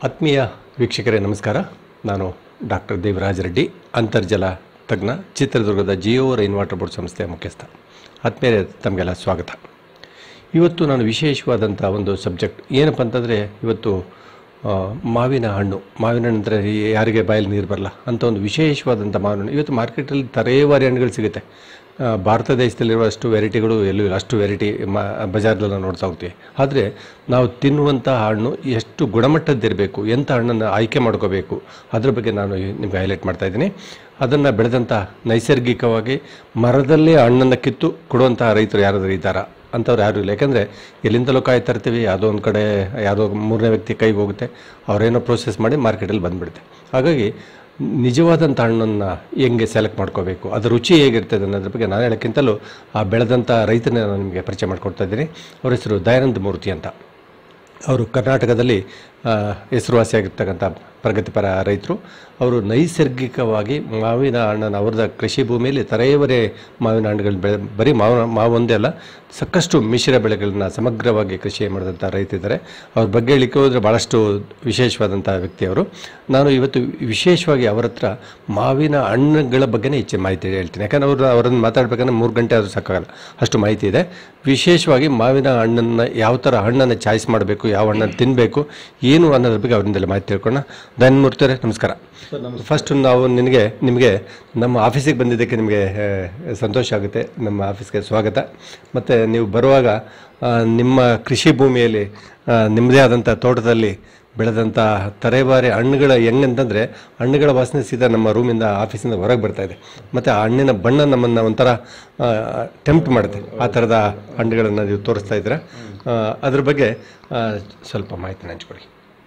ಆತ್ಮೀಯ ವೀಕ್ಷಕರೇ ನಮಸ್ಕಾರ ನಾನು ಡಾಕ್ಟರ್ ದೇವರಾಜ್ ರೆಡ್ಡಿ ಅಂತರ್ಜಲ ತಜ್ಞ ಚಿತ್ರದುರ್ಗದ ಜಿಯೋ ರೈನ್ ವಾಟರ್ ಬೋರ್ಡ್ ಸಂಸ್ಥೆಯ ಮುಖ್ಯಸ್ಥ ಆತ್ಮೀಯ ತಮಗೆಲ್ಲ ಸ್ವಾಗತ ಇವತ್ತು ನಾನು ವಿಶೇಷವಾದಂಥ ಒಂದು ಸಬ್ಜೆಕ್ಟ್ ಏನಪ್ಪ ಅಂತಂದರೆ ಇವತ್ತು ಆ, ಮಾವಿನ ಹಣ್ಣು ಮಾವಿನ ಹಣ್ಣು ಅಂದರೆ ಯಾರಿಗೆ ಬಾಯಲ್ಲಿ ನೀರು ಬರಲ್ಲ ಅಂತ ಒಂದು ವಿಶೇಷವಾದಂಥ ಮಾವಿನ ಹಣ್ಣು ಇವತ್ತು ಮಾರ್ಕೆಟಲ್ಲಿ ತರೇವಾರಿ ಹಣ್ಣುಗಳು ಸಿಗುತ್ತೆ ಆ, ಭಾರತ ದೇಶದಲ್ಲಿರುವ ಅಷ್ಟು ವೆರೈಟಿಗಳು ಎಲ್ಲೂ ಇಲ್ಲ ಅಷ್ಟು ವೆರೈಟಿ ಮಾ ಬಜಾರ್ದಲ್ಲಿ ನಾವು ನೋಡ್ತಾ ಹೋಗ್ತೀವಿ ಆದರೆ ನಾವು ತಿನ್ನುವಂಥ ಹಣ್ಣು ಎಷ್ಟು ಗುಣಮಟ್ಟದ್ದಿರಬೇಕು ಎಂಥ ಹಣ್ಣನ್ನು ಆಯ್ಕೆ ಮಾಡ್ಕೋಬೇಕು ಅದ್ರ ಬಗ್ಗೆ ನಾನು ನಿಮ್ಗೆ ಹೈಲೈಟ್ ಮಾಡ್ತಾ ಇದ್ದೀನಿ ಅದನ್ನು ಬೆಳೆದಂಥ ನೈಸರ್ಗಿಕವಾಗಿ ಮರದಲ್ಲೇ ಹಣ್ಣನ್ನು ಕಿತ್ತು ಕೊಡುವಂಥ ರೈತರು ಯಾರಾದರೂ ಇದ್ದಾರಾ ಅಂಥವ್ರು ಯಾರೂ ಇಲ್ಲ ಯಾಕಂದರೆ ಎಲ್ಲಿಂದಲೂ ಕಾಯ್ತಾ ಇರ್ತೀವಿ ಯಾವುದೋ ಒಂದು ಕಡೆ ಯಾವುದೋ ಮೂರನೇ ವ್ಯಕ್ತಿ ಕೈಗೆ ಹೋಗುತ್ತೆ ಅವರೇನೋ ಪ್ರೋಸೆಸ್ ಮಾಡಿ ಮಾರ್ಕೆಟಲ್ಲಿ ಬಂದುಬಿಡುತ್ತೆ ಹಾಗಾಗಿ ನಿಜವಾದಂಥ ಹಣ್ಣನ್ನು ಹೆಂಗೆ ಸೆಲೆಕ್ಟ್ ಮಾಡ್ಕೋಬೇಕು ಅದರ ರುಚಿ ಹೇಗಿರ್ತದೆ ಅನ್ನೋದ್ರ ಬಗ್ಗೆ ನಾನು ಹೇಳೋಕ್ಕಿಂತಲೂ ಆ ಬೆಳೆದಂಥ ರೈತನ ನಾನು ನಿಮಗೆ ಪರಿಚಯ ಮಾಡ್ಕೊಡ್ತಾ ಇದ್ದೀನಿ ಅವ್ರ ಹೆಸರು ದಯಾನಂದ ಮೂರ್ತಿ ಅಂತ ಅವರು ಕರ್ನಾಟಕದಲ್ಲಿ ಆ, ಹೆಸರುವಾಸಿಯಾಗಿರ್ತಕ್ಕಂಥ ಪ್ರಗತಿಪರ ರೈತರು ಅವರು ನೈಸರ್ಗಿಕವಾಗಿ ಮಾವಿನ ಹಣ್ಣನ್ನು ಅವ್ರದ ಕೃಷಿ ಭೂಮಿಯಲ್ಲಿ ತರೆಯವರೇ ಮಾವಿನ ಹಣ್ಣುಗಳನ್ನ ಬೆಳೆ ಬರೀ ಮಾವಿನ ಮಾವೊಂದೇ ಅಲ್ಲ ಸಾಕಷ್ಟು ಮಿಶ್ರ ಬೆಳೆಗಳನ್ನ ಸಮಗ್ರವಾಗಿ ಕೃಷಿ ಮಾಡಿದಂಥ ರೈತ ಇದ್ದಾರೆ ಅವ್ರ ಬಗ್ಗೆ ಹೇಳಿಕೆ ಹೋದರೆ ಭಾಳಷ್ಟು ವಿಶೇಷವಾದಂಥ ವ್ಯಕ್ತಿ ಅವರು ನಾನು ಇವತ್ತು ವಿಶೇಷವಾಗಿ ಅವರ ಹತ್ರ ಮಾವಿನ ಹಣ್ಣುಗಳ ಬಗ್ಗೆನೇ ಹೆಚ್ಚು ಮಾಹಿತಿ ಹೇಳ್ತೀನಿ ಯಾಕಂದ್ರೆ ಅವರು ಅವರನ್ನು ಮಾತಾಡ್ಬೇಕಂದ್ರೆ ಮೂರು ಗಂಟೆ ಆದರೂ ಸಾಕಾಗಲ್ಲ ಅಷ್ಟು ಮಾಹಿತಿ ಇದೆ ವಿಶೇಷವಾಗಿ ಮಾವಿನ ಹಣ್ಣನ್ನು ಯಾವ ಥರ ಹಣ್ಣನ್ನು ಚಾಯ್ಸ್ ಮಾಡಬೇಕು ಯಾವ ಹಣ್ಣನ್ನು ತಿನ್ನಬೇಕು ಏನು ಅನ್ನೋದ್ರ ಬಗ್ಗೆ ಅವರಿಂದಲೇ ಮಾಹಿತಿ ತಿಳ್ಕೊಳ್ಳೋಣ ಧನ್ಮೂರ್ತರೆ ನಮಸ್ಕಾರ ಫಸ್ಟ್ ನಾವು ನಿನಗೆ ನಿಮಗೆ ನಮ್ಮ ಆಫೀಸಿಗೆ ಬಂದಿದ್ದಕ್ಕೆ ನಿಮಗೆ ಆ, ಸಂತೋಷ ಆಗುತ್ತೆ ನಮ್ಮ ಆಫೀಸ್ಗೆ ಸ್ವಾಗತ ಮತ್ತು ನೀವು ಬರುವಾಗ ಆ, ನಿಮ್ಮ ಕೃಷಿ ಭೂಮಿಯಲ್ಲಿ ಆ, ನಿಮ್ಮದೇ ಆದಂಥ ತೋಟದಲ್ಲಿ ಬೆಳೆದಂಥ ತರೇಬಾರಿ ಹಣ್ಣುಗಳ ಹೆಂಗಂತಂದರೆ ಹಣ್ಣುಗಳ ವಾಸನೆ ಸೀದಾ ನಮ್ಮ ರೂಮಿಂದ ಆಫೀಸಿಂದ ಹೊರಗೆ ಬರ್ತಾ ಇದೆ ಮತ್ತು ಆ ಹಣ್ಣಿನ ಬಣ್ಣ ನಮ್ಮನ್ನು ಒಂಥರ ಟೆಂಪ್ಟ್ ಮಾಡುತ್ತೆ ಆ ಥರದ ಹಣ್ಣುಗಳನ್ನು ನೀವು ತೋರಿಸ್ತಾ ಇದ್ದೀರಾ ಆ, ಅದ್ರ ಬಗ್ಗೆ ಆ, ಸ್ವಲ್ಪ ಮಾಹಿತಿನ ಹಂಚ್ಕೊಡಿ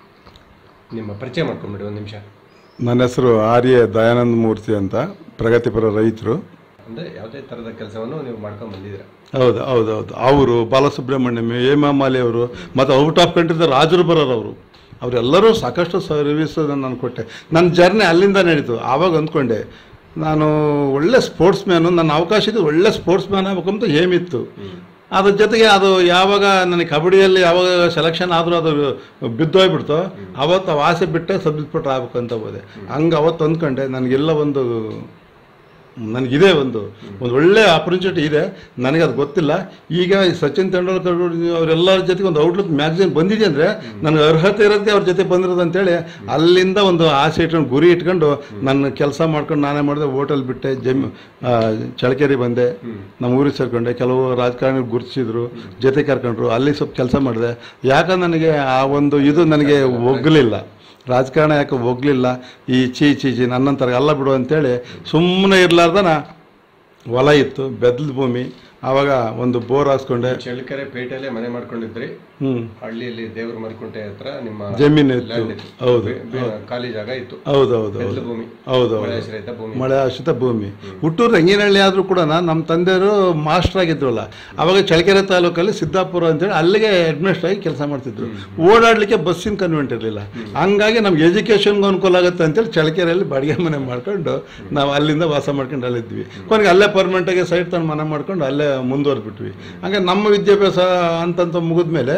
ನಿಮ್ಮ ಪರಿಚಯ ಮಾಡ್ಕೊಂಬಿಡಿ ಒಂದು ನಿಮಿಷ ನನ್ನ ಹೆಸರು ಆರ್ಯ ದಯಾನಂದ ಮೂರ್ತಿ ಅಂತ ಪ್ರಗತಿಪರ ರೈತರು ಅಂದರೆ ಯಾವುದೇ ಥರದ ಕೆಲಸವನ್ನು ನೀವು ಮಾಡ್ಕೊಂಡು ಬಂದಿದ್ದೀರಾ ಹೌದು ಹೌದು ಹೌದು ಅವರು ಬಾಲಸುಬ್ರಹ್ಮಣ್ಯಂ ಹೇಮಾಮಾಲಿ ಅವರು ಮತ್ತು ಔಟ್ ಆಫ್ ಕಂಟ್ರಿದ ರಾಜರು ಬರೋರು ಅವರು ಅವರೆಲ್ಲರೂ ಸಾಕಷ್ಟು ಸರ್ವಿಸ್ ನಾನು ಕೊಟ್ಟೆ ನನ್ನ ಜರ್ನಿ ಅಲ್ಲಿಂದ ನಡೀತು ಆವಾಗ ಅಂದ್ಕೊಂಡೆ ನಾನು ಒಳ್ಳೆ ಸ್ಪೋರ್ಟ್ಸ್ ಮ್ಯಾನು ನನ್ನ ಅವಕಾಶ ಇದ್ದು ಒಳ್ಳೆ ಸ್ಪೋರ್ಟ್ಸ್ ಮ್ಯಾನ್ ಆಗ್ಬೇಕಂತ ಹೇಮಿತ್ತು ಅದ್ರ ಜೊತೆಗೆ ಅದು ಯಾವಾಗ ನನಗೆ ಕಬಡ್ಡಿಯಲ್ಲಿ ಯಾವಾಗ ಸೆಲೆಕ್ಷನ್ ಆದರೂ ಅದು ಬಿದ್ದೋಗ್ಬಿಡ್ತು ಅವತ್ತು ಆ ಆಸೆ ಬಿಟ್ಟೆ ಸಬ್ ಇನ್ಸ್ಪೆಕ್ಟರ್ ಆಗ್ಬೇಕಂತ ಹೋದೆ ಹಂಗೆ ಅವತ್ತು ಅಂದ್ಕೊಂಡೆ ನನಗೆಲ್ಲ ಒಂದು ನನಗಿದೆ ಒಂದು ಒಂದು ಒಳ್ಳೆ ಆಪರ್ಚುನಿಟಿ ಇದೆ ನನಗೆ ಅದು ಗೊತ್ತಿಲ್ಲ ಈಗ ಈ ಸಚಿನ್ ತೆಂಡೂಲ್ಕರ್ ಅವರೆಲ್ಲರ ಜೊತೆಗೆ ಒಂದು ಔಟ್ಲುಕ್ ಮ್ಯಾಗಝಿನ್ ಬಂದಿದೆ ಅಂದರೆ ನನಗೆ ಅರ್ಹತೆ ಇರೋದೇ ಅವ್ರ ಜೊತೆ ಬಂದಿರೋದು ಅಂತೇಳಿ ಅಲ್ಲಿಂದ ಒಂದು ಆಸೆ ಇಟ್ಕೊಂಡು ಗುರಿ ಇಟ್ಕೊಂಡು ನನ್ನ ಕೆಲಸ ಮಾಡ್ಕೊಂಡು ನಾನೇ ಮಾಡಿದೆ ಹೋಟೆಲ್ ಬಿಟ್ಟೆ ಜಮ್ ಆ, ಚಳ್ಳಕೆರೆ ಬಂದೆ ನಮ್ಮ ಊರಿಗೆ ಸೇರ್ಕೊಂಡೆ ಕೆಲವು ರಾಜಕಾರಣಿ ಗುರುತಿಸಿದ್ರು ಜೊತೆ ಕರ್ಕೊಂಡ್ರು ಅಲ್ಲಿ ಸ್ವಲ್ಪ ಕೆಲಸ ಮಾಡಿದೆ ಯಾಕಂದ್ರೆ ನನಗೆ ಆ ಒಂದು ಇದು ನನಗೆ ಒಗ್ಗಲಿಲ್ಲ ರಾಜಕಾರಣ ಯಾಕೆ ಹೋಗ್ಲಿಲ್ಲ ಈ ಚೀ ಚೀ ಚಿ ನನ್ನಂತರ ಅಲ್ಲ ಬಿಡು ಅಂತೇಳಿ ಸುಮ್ಮನೆ ಇರ್ಲಾರ್ದನ ಹೊಲ ಇತ್ತು ಬೆದ್ದ ಭೂಮಿ ಆವಾಗ ಒಂದು ಬೋರ್ ಹಾಸ್ಕೊಂಡೆ ಚಳ್ಳಕೆರೆ ಪೇಟೆಯಲ್ಲೇ ಮನೆ ಮಾಡ್ಕೊಂಡಿದ್ರಿ ಹ್ಞೂ ಹಳ್ಳಿಯಲ್ಲಿ ದೇವ್ರ ಮರ್ಕುಂಟೆ ಹತ್ರ ನಿಮ್ಮ ಜಮೀನು ಇತ್ತು land ಇತ್ತು. ಹೌದು ಬೆ- ಬೆ- ಖಾಲಿ ಜಾಗ ಇತ್ತು ಹೌದು ಹೌದು ಬೆದ್ದ ಹೌದು ಭೂಮಿ ಹೌದು ಮಳೆ ಹೌದು ಆಶ್ರಯಿತ ಭೂಮಿ ಮಳೆ ಆಶ್ರಿತ ಭೂಮಿ ಹುಟ್ಟೂರು ರಂಗಿನಹಳ್ಳಿ ಆದರೂ ಕೂಡ ನಮ್ಮ ತಂದೆಯವರು ಮಾಸ್ಟರ್ ಆಗಿದ್ರಲ್ಲ ಅವಾಗ ಚಳ್ಳಕೆರೆ ತಾಲೂಕಲ್ಲಿ ಸಿದ್ದಾಪುರ ಅಂತೇಳಿ ಅಲ್ಲಿಗೆ ಅಡ್ಮಿನಿಸ್ಟ್ರ್ ಆಗಿ ಕೆಲಸ ಮಾಡ್ತಿದ್ರು ಓಡಾಡಲಿಕ್ಕೆ ಬಸ್ಸಿನ ಕನ್ವೆಂಟ್ ಇರಲಿಲ್ಲ ಹಂಗಾಗಿ ನಮ್ಗೆ ಎಜುಕೇಷನ್ಗೆ ಅನುಕೂಲ ಆಗುತ್ತೆ ಅಂತೇಳಿ ಚಳ್ಳಕೆರೆಯಲ್ಲಿ ಬಾಡಿಗೆ ಮನೆ ಮಾಡ್ಕೊಂಡು ನಾವು ಅಲ್ಲಿಂದ ವಾಸ ಮಾಡ್ಕೊಂಡು ಅಲ್ಲಿದ್ವಿ ಕೊನೆಗೆ ಅಲ್ಲೇ ಪರ್ಮನೆಂಟಾಗಿ ಸೈಟ್ ತಂದು ಮನೆ ಮಾಡ್ಕೊಂಡು ಅಲ್ಲೇ ಮುಂದುವರೆದ್ಬಿಟ್ವಿ ಹಂಗೆ ನಮ್ಮ ವಿದ್ಯಾಭ್ಯಾಸ ಅಂತಂತ ಮುಗಿದ್ಮೇಲೆ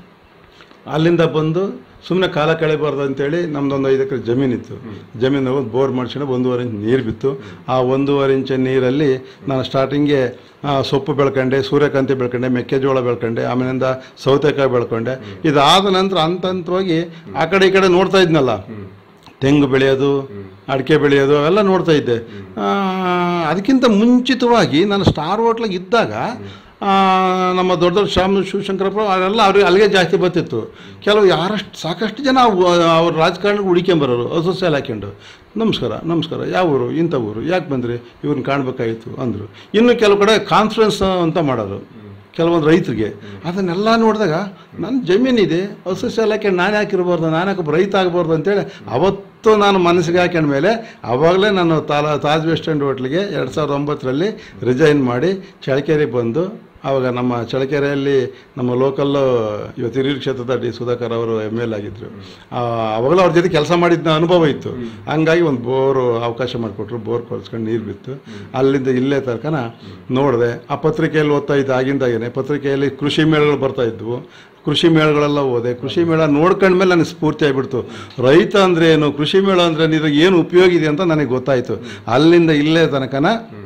ಅಲ್ಲಿಂದ ಬಂದು ಸುಮ್ಮನೆ ಕಾಲ ಕಳೆಬಾರ್ದು ಅಂತೇಳಿ ನಮ್ದೊಂದು ಐದು ಎಕರೆ ಜಮೀನಿತ್ತು ಜಮೀನು ಒಂದು ಬೋರ್ ಮಾಡ್ಸ್ಕೊಂಡು ಒಂದೂವರೆ ಇಂಚ್ ನೀರು ಬಿತ್ತು ಆ ಒಂದೂವರೆ ಇಂಚ್ ನೀರಲ್ಲಿ ನಾನು ಸ್ಟಾರ್ಟಿಂಗ್ಗೆ ಆ, ಸೊಪ್ಪು ಬೆಳ್ಕೊಂಡೆ ಸೂರ್ಯಕಾಂತಿ ಬೆಳ್ಕೊಂಡೆ ಮೆಕ್ಕೆಜೋಳ ಬೆಳ್ಕೊಂಡೆ ಆಮೇಲಿಂದ ಸೌತೆಕಾಯಿ ಬೆಳ್ಕೊಂಡೆ ಇದಾದ ನಂತರ ಹಂತ ಹಂತವಾಗಿ ಆ ಕಡೆ ಈ ಕಡೆ ನೋಡ್ತಾ ಇದ್ನಲ್ಲ ತೆಂಗು ಬೆಳೆಯೋದು ಅಡಿಕೆ ಬೆಳೆಯೋದು ಅವೆಲ್ಲ ನೋಡ್ತಾ ಇದ್ದೆ ಆ, ಅದಕ್ಕಿಂತ ಮುಂಚಿತವಾಗಿ ನಾನು ಸ್ಟಾರ್ ಹೋಟ್ಲಾಗ ಇದ್ದಾಗ ಆ, ನಮ್ಮ ದೊಡ್ಡ ದೊಡ್ಡ ಶ್ಯಾಮ್ ಶಿವಶಂಕರಪ್ಪ ಅವರೆಲ್ಲ ಅವ್ರಿಗೆ ಅಲ್ಲಿಗೆ ಜಾಸ್ತಿ ಬರ್ತಿತ್ತು ಕೆಲವು ಯಾರಷ್ಟು ಸಾಕಷ್ಟು ಜನ ಅವ್- ಅವ್ರ ರಾಜಕಾರಣಕ್ಕೆ ಹುಡಿಕೊಂಬರೋರು ಅಸೋಸಿಯಲ್ ಹಾಕ್ಕೊಂಡು ನಮಸ್ಕಾರ ನಮಸ್ಕಾರ ಯಾವ ಊರು ಇಂಥ ಊರು ಯಾಕೆ ಬಂದ್ರಿ ಇವ್ರನ್ನ ಕಾಣಬೇಕಾಗಿತ್ತು ಅಂದರು ಇನ್ನು ಕೆಲವು ಕಡೆ ಕಾನ್ಫರೆನ್ಸ್ ಅಂತ ಮಾಡೋರು ಕೆಲವೊಂದು ರೈತರಿಗೆ ಅದನ್ನೆಲ್ಲ ನೋಡಿದಾಗ ನನ್ನ ಜಮೀನಿದೆ ಅಸೋಸಿಯಲ್ ಹಾಕಿ ನಾನು ಹಾಕಿರ್ಬಾರ್ದು ನಾನು ಯಾಕೆ ಒಬ್ಬ ರೈತ ಆಗಬಾರ್ದು ಅಂತೇಳಿ ಅವತ್ತು ನಾನು ಮನಸ್ಸಿಗೆ ಹಾಕೊಂಡ ಮೇಲೆ ಆವಾಗಲೇ ನಾನು ತಾಲ ತಾಜ್ ವೆಸ್ಟ್ ಎಂಡ್ ಹೋಟ್ಲಿಗೆ ಎರಡು ಸಾವಿರದ ಒಂಬತ್ತರಲ್ಲಿ ರಿಸೈನ್ ಮಾಡಿ ಚಳ್ಳಕೆರೆಗೆ ಬಂದು ಆವಾಗ ನಮ್ಮ ಚಳ್ಳಕೆರೆಯಲ್ಲಿ ನಮ್ಮ ಲೋಕಲ್ಲು ಇವತ್ತು ಹಿರಿಯೂರು ಕ್ಷೇತ್ರದ ಡಿ ಸುಧಾಕರ್ ಅವರು ಎಮ್ ಎಲ್ ಆಗಿದ್ದರು ಅವಾಗಲೂ ಅವ್ರ ಜೊತೆ ಕೆಲಸ ಮಾಡಿದ್ದ ಅನುಭವ ಇತ್ತು ಹಂಗಾಗಿ ಒಂದು ಬೋರು ಅವಕಾಶ ಮಾಡಿಕೊಟ್ರು ಬೋರ್ ಕೊರ್ಸ್ಕೊಂಡು ನೀರು ಬಿತ್ತು ಅಲ್ಲಿಂದ ಇಲ್ಲೇ ತನಕನ ನೋಡಿದೆ ಆ ಪತ್ರಿಕೆಯಲ್ಲಿ ಓದ್ತಾ ಇದ್ದ ಆಗಿಂದಾಗೇನೆ ಪತ್ರಿಕೆಯಲ್ಲಿ ಕೃಷಿ ಮೇಳಗಳು ಬರ್ತಾ ಇದ್ವು ಕೃಷಿ ಮೇಳಗಳೆಲ್ಲ ಹೋದೆ ಕೃಷಿ ಮೇಳ ನೋಡ್ಕೊಂಡ್ಮೇಲೆ ನನಗೆ ಸ್ಫೂರ್ತಿ ಆಗಿಬಿಡ್ತು ರೈತ ಅಂದ್ರೆ ಏನು ಕೃಷಿ ಮೇಳ ಅಂದ್ರೆ ಇದು ಏನು ಉಪಯೋಗ ಇದೆ ಅಂತ ನನಗೆ ಗೊತ್ತಾಯಿತು ಅಲ್ಲಿಂದ ಇಲ್ಲೇ ತನಕನ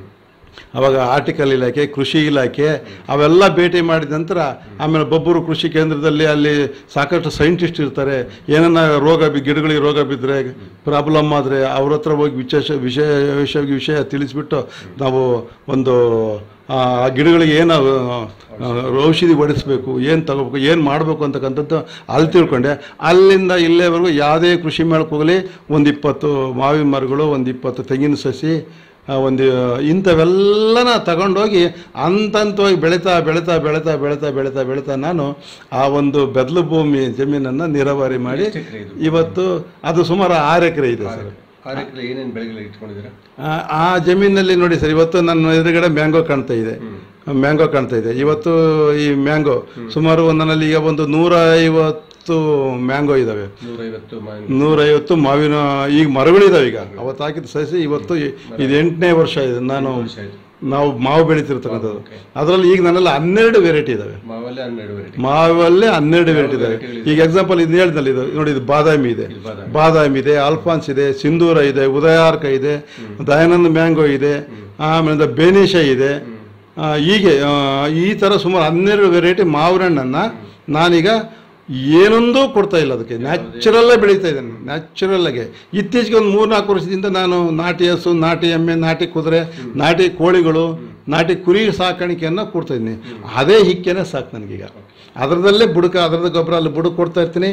ಅವಾಗ ಆರ್ಟಿಕಲ್ ಇಲಾಖೆ ಕೃಷಿ ಇಲಾಖೆ ಅವೆಲ್ಲ ಭೇಟಿ ಮಾಡಿದ ನಂತರ ಆಮೇಲೆ ಬೊಬ್ಬರು ಕೃಷಿ ಕೇಂದ್ರದಲ್ಲಿ ಅಲ್ಲಿ ಸಾಕಷ್ಟು ಸೈಂಟಿಸ್ಟ್ ಇರ್ತಾರೆ ಏನನ್ನ ರೋಗ ಬಿ ಗಿಡಗಳಿಗೆ ರೋಗ ಬಿದ್ದರೆ ಪ್ರಾಬ್ಲಮ್ ಆದರೆ ಅವ್ರ ಹತ್ರ ಹೋಗಿ ವಿಶೇಷ ವಿಷಯ ವಿಷಯ ವಿಷಯ ತಿಳಿಸ್ಬಿಟ್ಟು ನಾವು ಒಂದು ಆ ಗಿಡಗಳಿಗೆ ಏನು ಆ, ಔಷಧಿ ಹೊಡಿಸ್ಬೇಕು ಏನು ತಗೋಬೇಕು ಏನು ಮಾಡಬೇಕು ಅಂತಕ್ಕಂಥದ್ದು ಅಲ್ಲಿ ತಿಳ್ಕೊಂಡೆ ಅಲ್ಲಿಂದ ಇಲ್ಲೇವರೆಗೂ ಯಾವುದೇ ಕೃಷಿ ಮೇಳಕ್ಕೆ ಹೋಗಲಿ ಒಂದು ಇಪ್ಪತ್ತು ಮಾವಿನ ಮರಗಳು ಒಂದು ಇಪ್ಪತ್ತು ತೆಂಗಿನ ಸಸಿ ಆ, ಒಂದು ಇಂಥವೆಲ್ಲನ ತಗೊಂಡೋಗಿ ಹಂತಂತವಾಗಿ ಬೆಳೀತಾ ಬೆಳೀತಾ ಬೆಳೀತಾ ಬೆಳೀತಾ ಬೆಳೀತಾ ಬೆಳೀತಾ ನಾನು ಆ ಒಂದು ಬೆದಲು ಭೂಮಿ ಜಮೀನನ್ನು ನೀರಾವರಿ ಮಾಡಿ ಎಷ್ಟು ಎಕರೆ ಇದು ಇವತ್ತು ಅದು ಸುಮಾರು ಆರು ಎಕರೆ ಇದೆ ಸರ್ ಆರು ಎಕರೆ ಏನೇನು ಬೆಳೆಗಳು ಇಟ್ಕೊಂಡಿದ್ದೀರಾ ಆ- ಆ ಜಮೀನಲ್ಲಿ ನೋಡಿ ಸರ್ ಇವತ್ತು ನನ್ನ ಎದುರುಗಡೆ ಮ್ಯಾಂಗೋ ಕಾಣ್ತಾ ಇದೆ ಮ್ಯಾಂಗೋ ಕಾಣ್ತಾ ಇದೆ ಇವತ್ತು ಈ ಮ್ಯಾಂಗೋ ಸುಮಾರು ಒಂದರಲ್ಲಿ ಈಗ ಒಂದು ನೂರ ಐವತ್ತು ಮ್ಯಾಂಗೋ ಇದಾವೆ ನೂರೈವತ್ತು ಮಾವಿನ ನೂರೈವತ್ತು ಮಾವಿನ ಈಗ ಮರಗಳಿದಾವೆ ಈಗ ಅವತ್ತು ಹಾಕಿದ ಸಸಿ ಇವತ್ತು ಇ- ಇದು ಎಂಟನೇ ವರ್ಷ ಇದೆ ನಾನು ವರ್ಷ ಆಯ್ತು ನಾವು ಮಾವು ಬೆಳೀತಿರ್ತಕ್ಕಂಥದ್ದು ಅದರಲ್ಲಿ ಈಗ ನನ್ನಲ್ಲಿ ಹನ್ನೆರಡು ವೆರೈಟಿ ಇದಾವೆ ಮಾವಲ್ಲೇ ಹನ್ನೆರಡು ವೆರೈಟಿ ಮಾವಲ್ಲೇ ಹನ್ನೆರಡು ವೆರೈಟಿ ಇದಾವೆ ಈಗ ಎಕ್ಸಾಂಪಲ್ ಇದು ಹೇಳ್ದಲ್ಲ ಇದು ನೋಡಿ ಇದು ಬಾದಾಮಿ ಇದೆ ಇದು ಬಾದಾಮಿ. ಬಾದಾಮಿ ಇದೆ ಆಲ್ಫಾನ್ಸ್ ಇದೆ ಸಿಂಧೂರ ಇದೆ ಉದಯಾರ್ಕ ಇದೆ ದಯಾನಂದ ಮ್ಯಾಂಗೋ ಇದೆ ಆಮೇಲೆ ಬೇನಿಷ ಇದೆ ಆ, ಹೀಗೆ ಆ, ಈ ಥರ ಸುಮಾರು ಹನ್ನೆರಡು ವೆರೈಟಿ ಮಾವಿನಣ್ಣನ್ನು ನಾನೀಗ ಏನೊಂದೂ ಕೊಡ್ತಾ ಇಲ್ಲ ಅದಕ್ಕೆ ನ್ಯಾಚುರಲ್ಲೇ ಬೆಳೀತಾ ಇದ್ದೇನೆ ನ್ಯಾಚುರಲ್ಲಾಗೆ ಇತ್ತೀಚೆಗೆ ಒಂದು ಮೂರು ನಾಲ್ಕು ವರ್ಷದಿಂದ ನಾನು ನಾಟಿ ಹಸು ನಾಟಿ ಎಮ್ಮೆ ನಾಟಿ ಕುದುರೆ ನಾಟಿ ಕೋಳಿಗಳು ನಾಟಿ ಕುರಿ ಸಾಕಾಣಿಕೆಯನ್ನು ಕೊಡ್ತಾ ಇದ್ದೀನಿ ಅದೇ ಹಿಕ್ಕೆನೇ ಸಾಕು ನನಗೀಗ ಅದರದಲ್ಲೇ ಬುಡಕ ಅದರದ ಗೊಬ್ಬರ ಅಲ್ಲಿ ಬುಡಕ್ಕೆ ಕೊಡ್ತಾ ಇರ್ತೀನಿ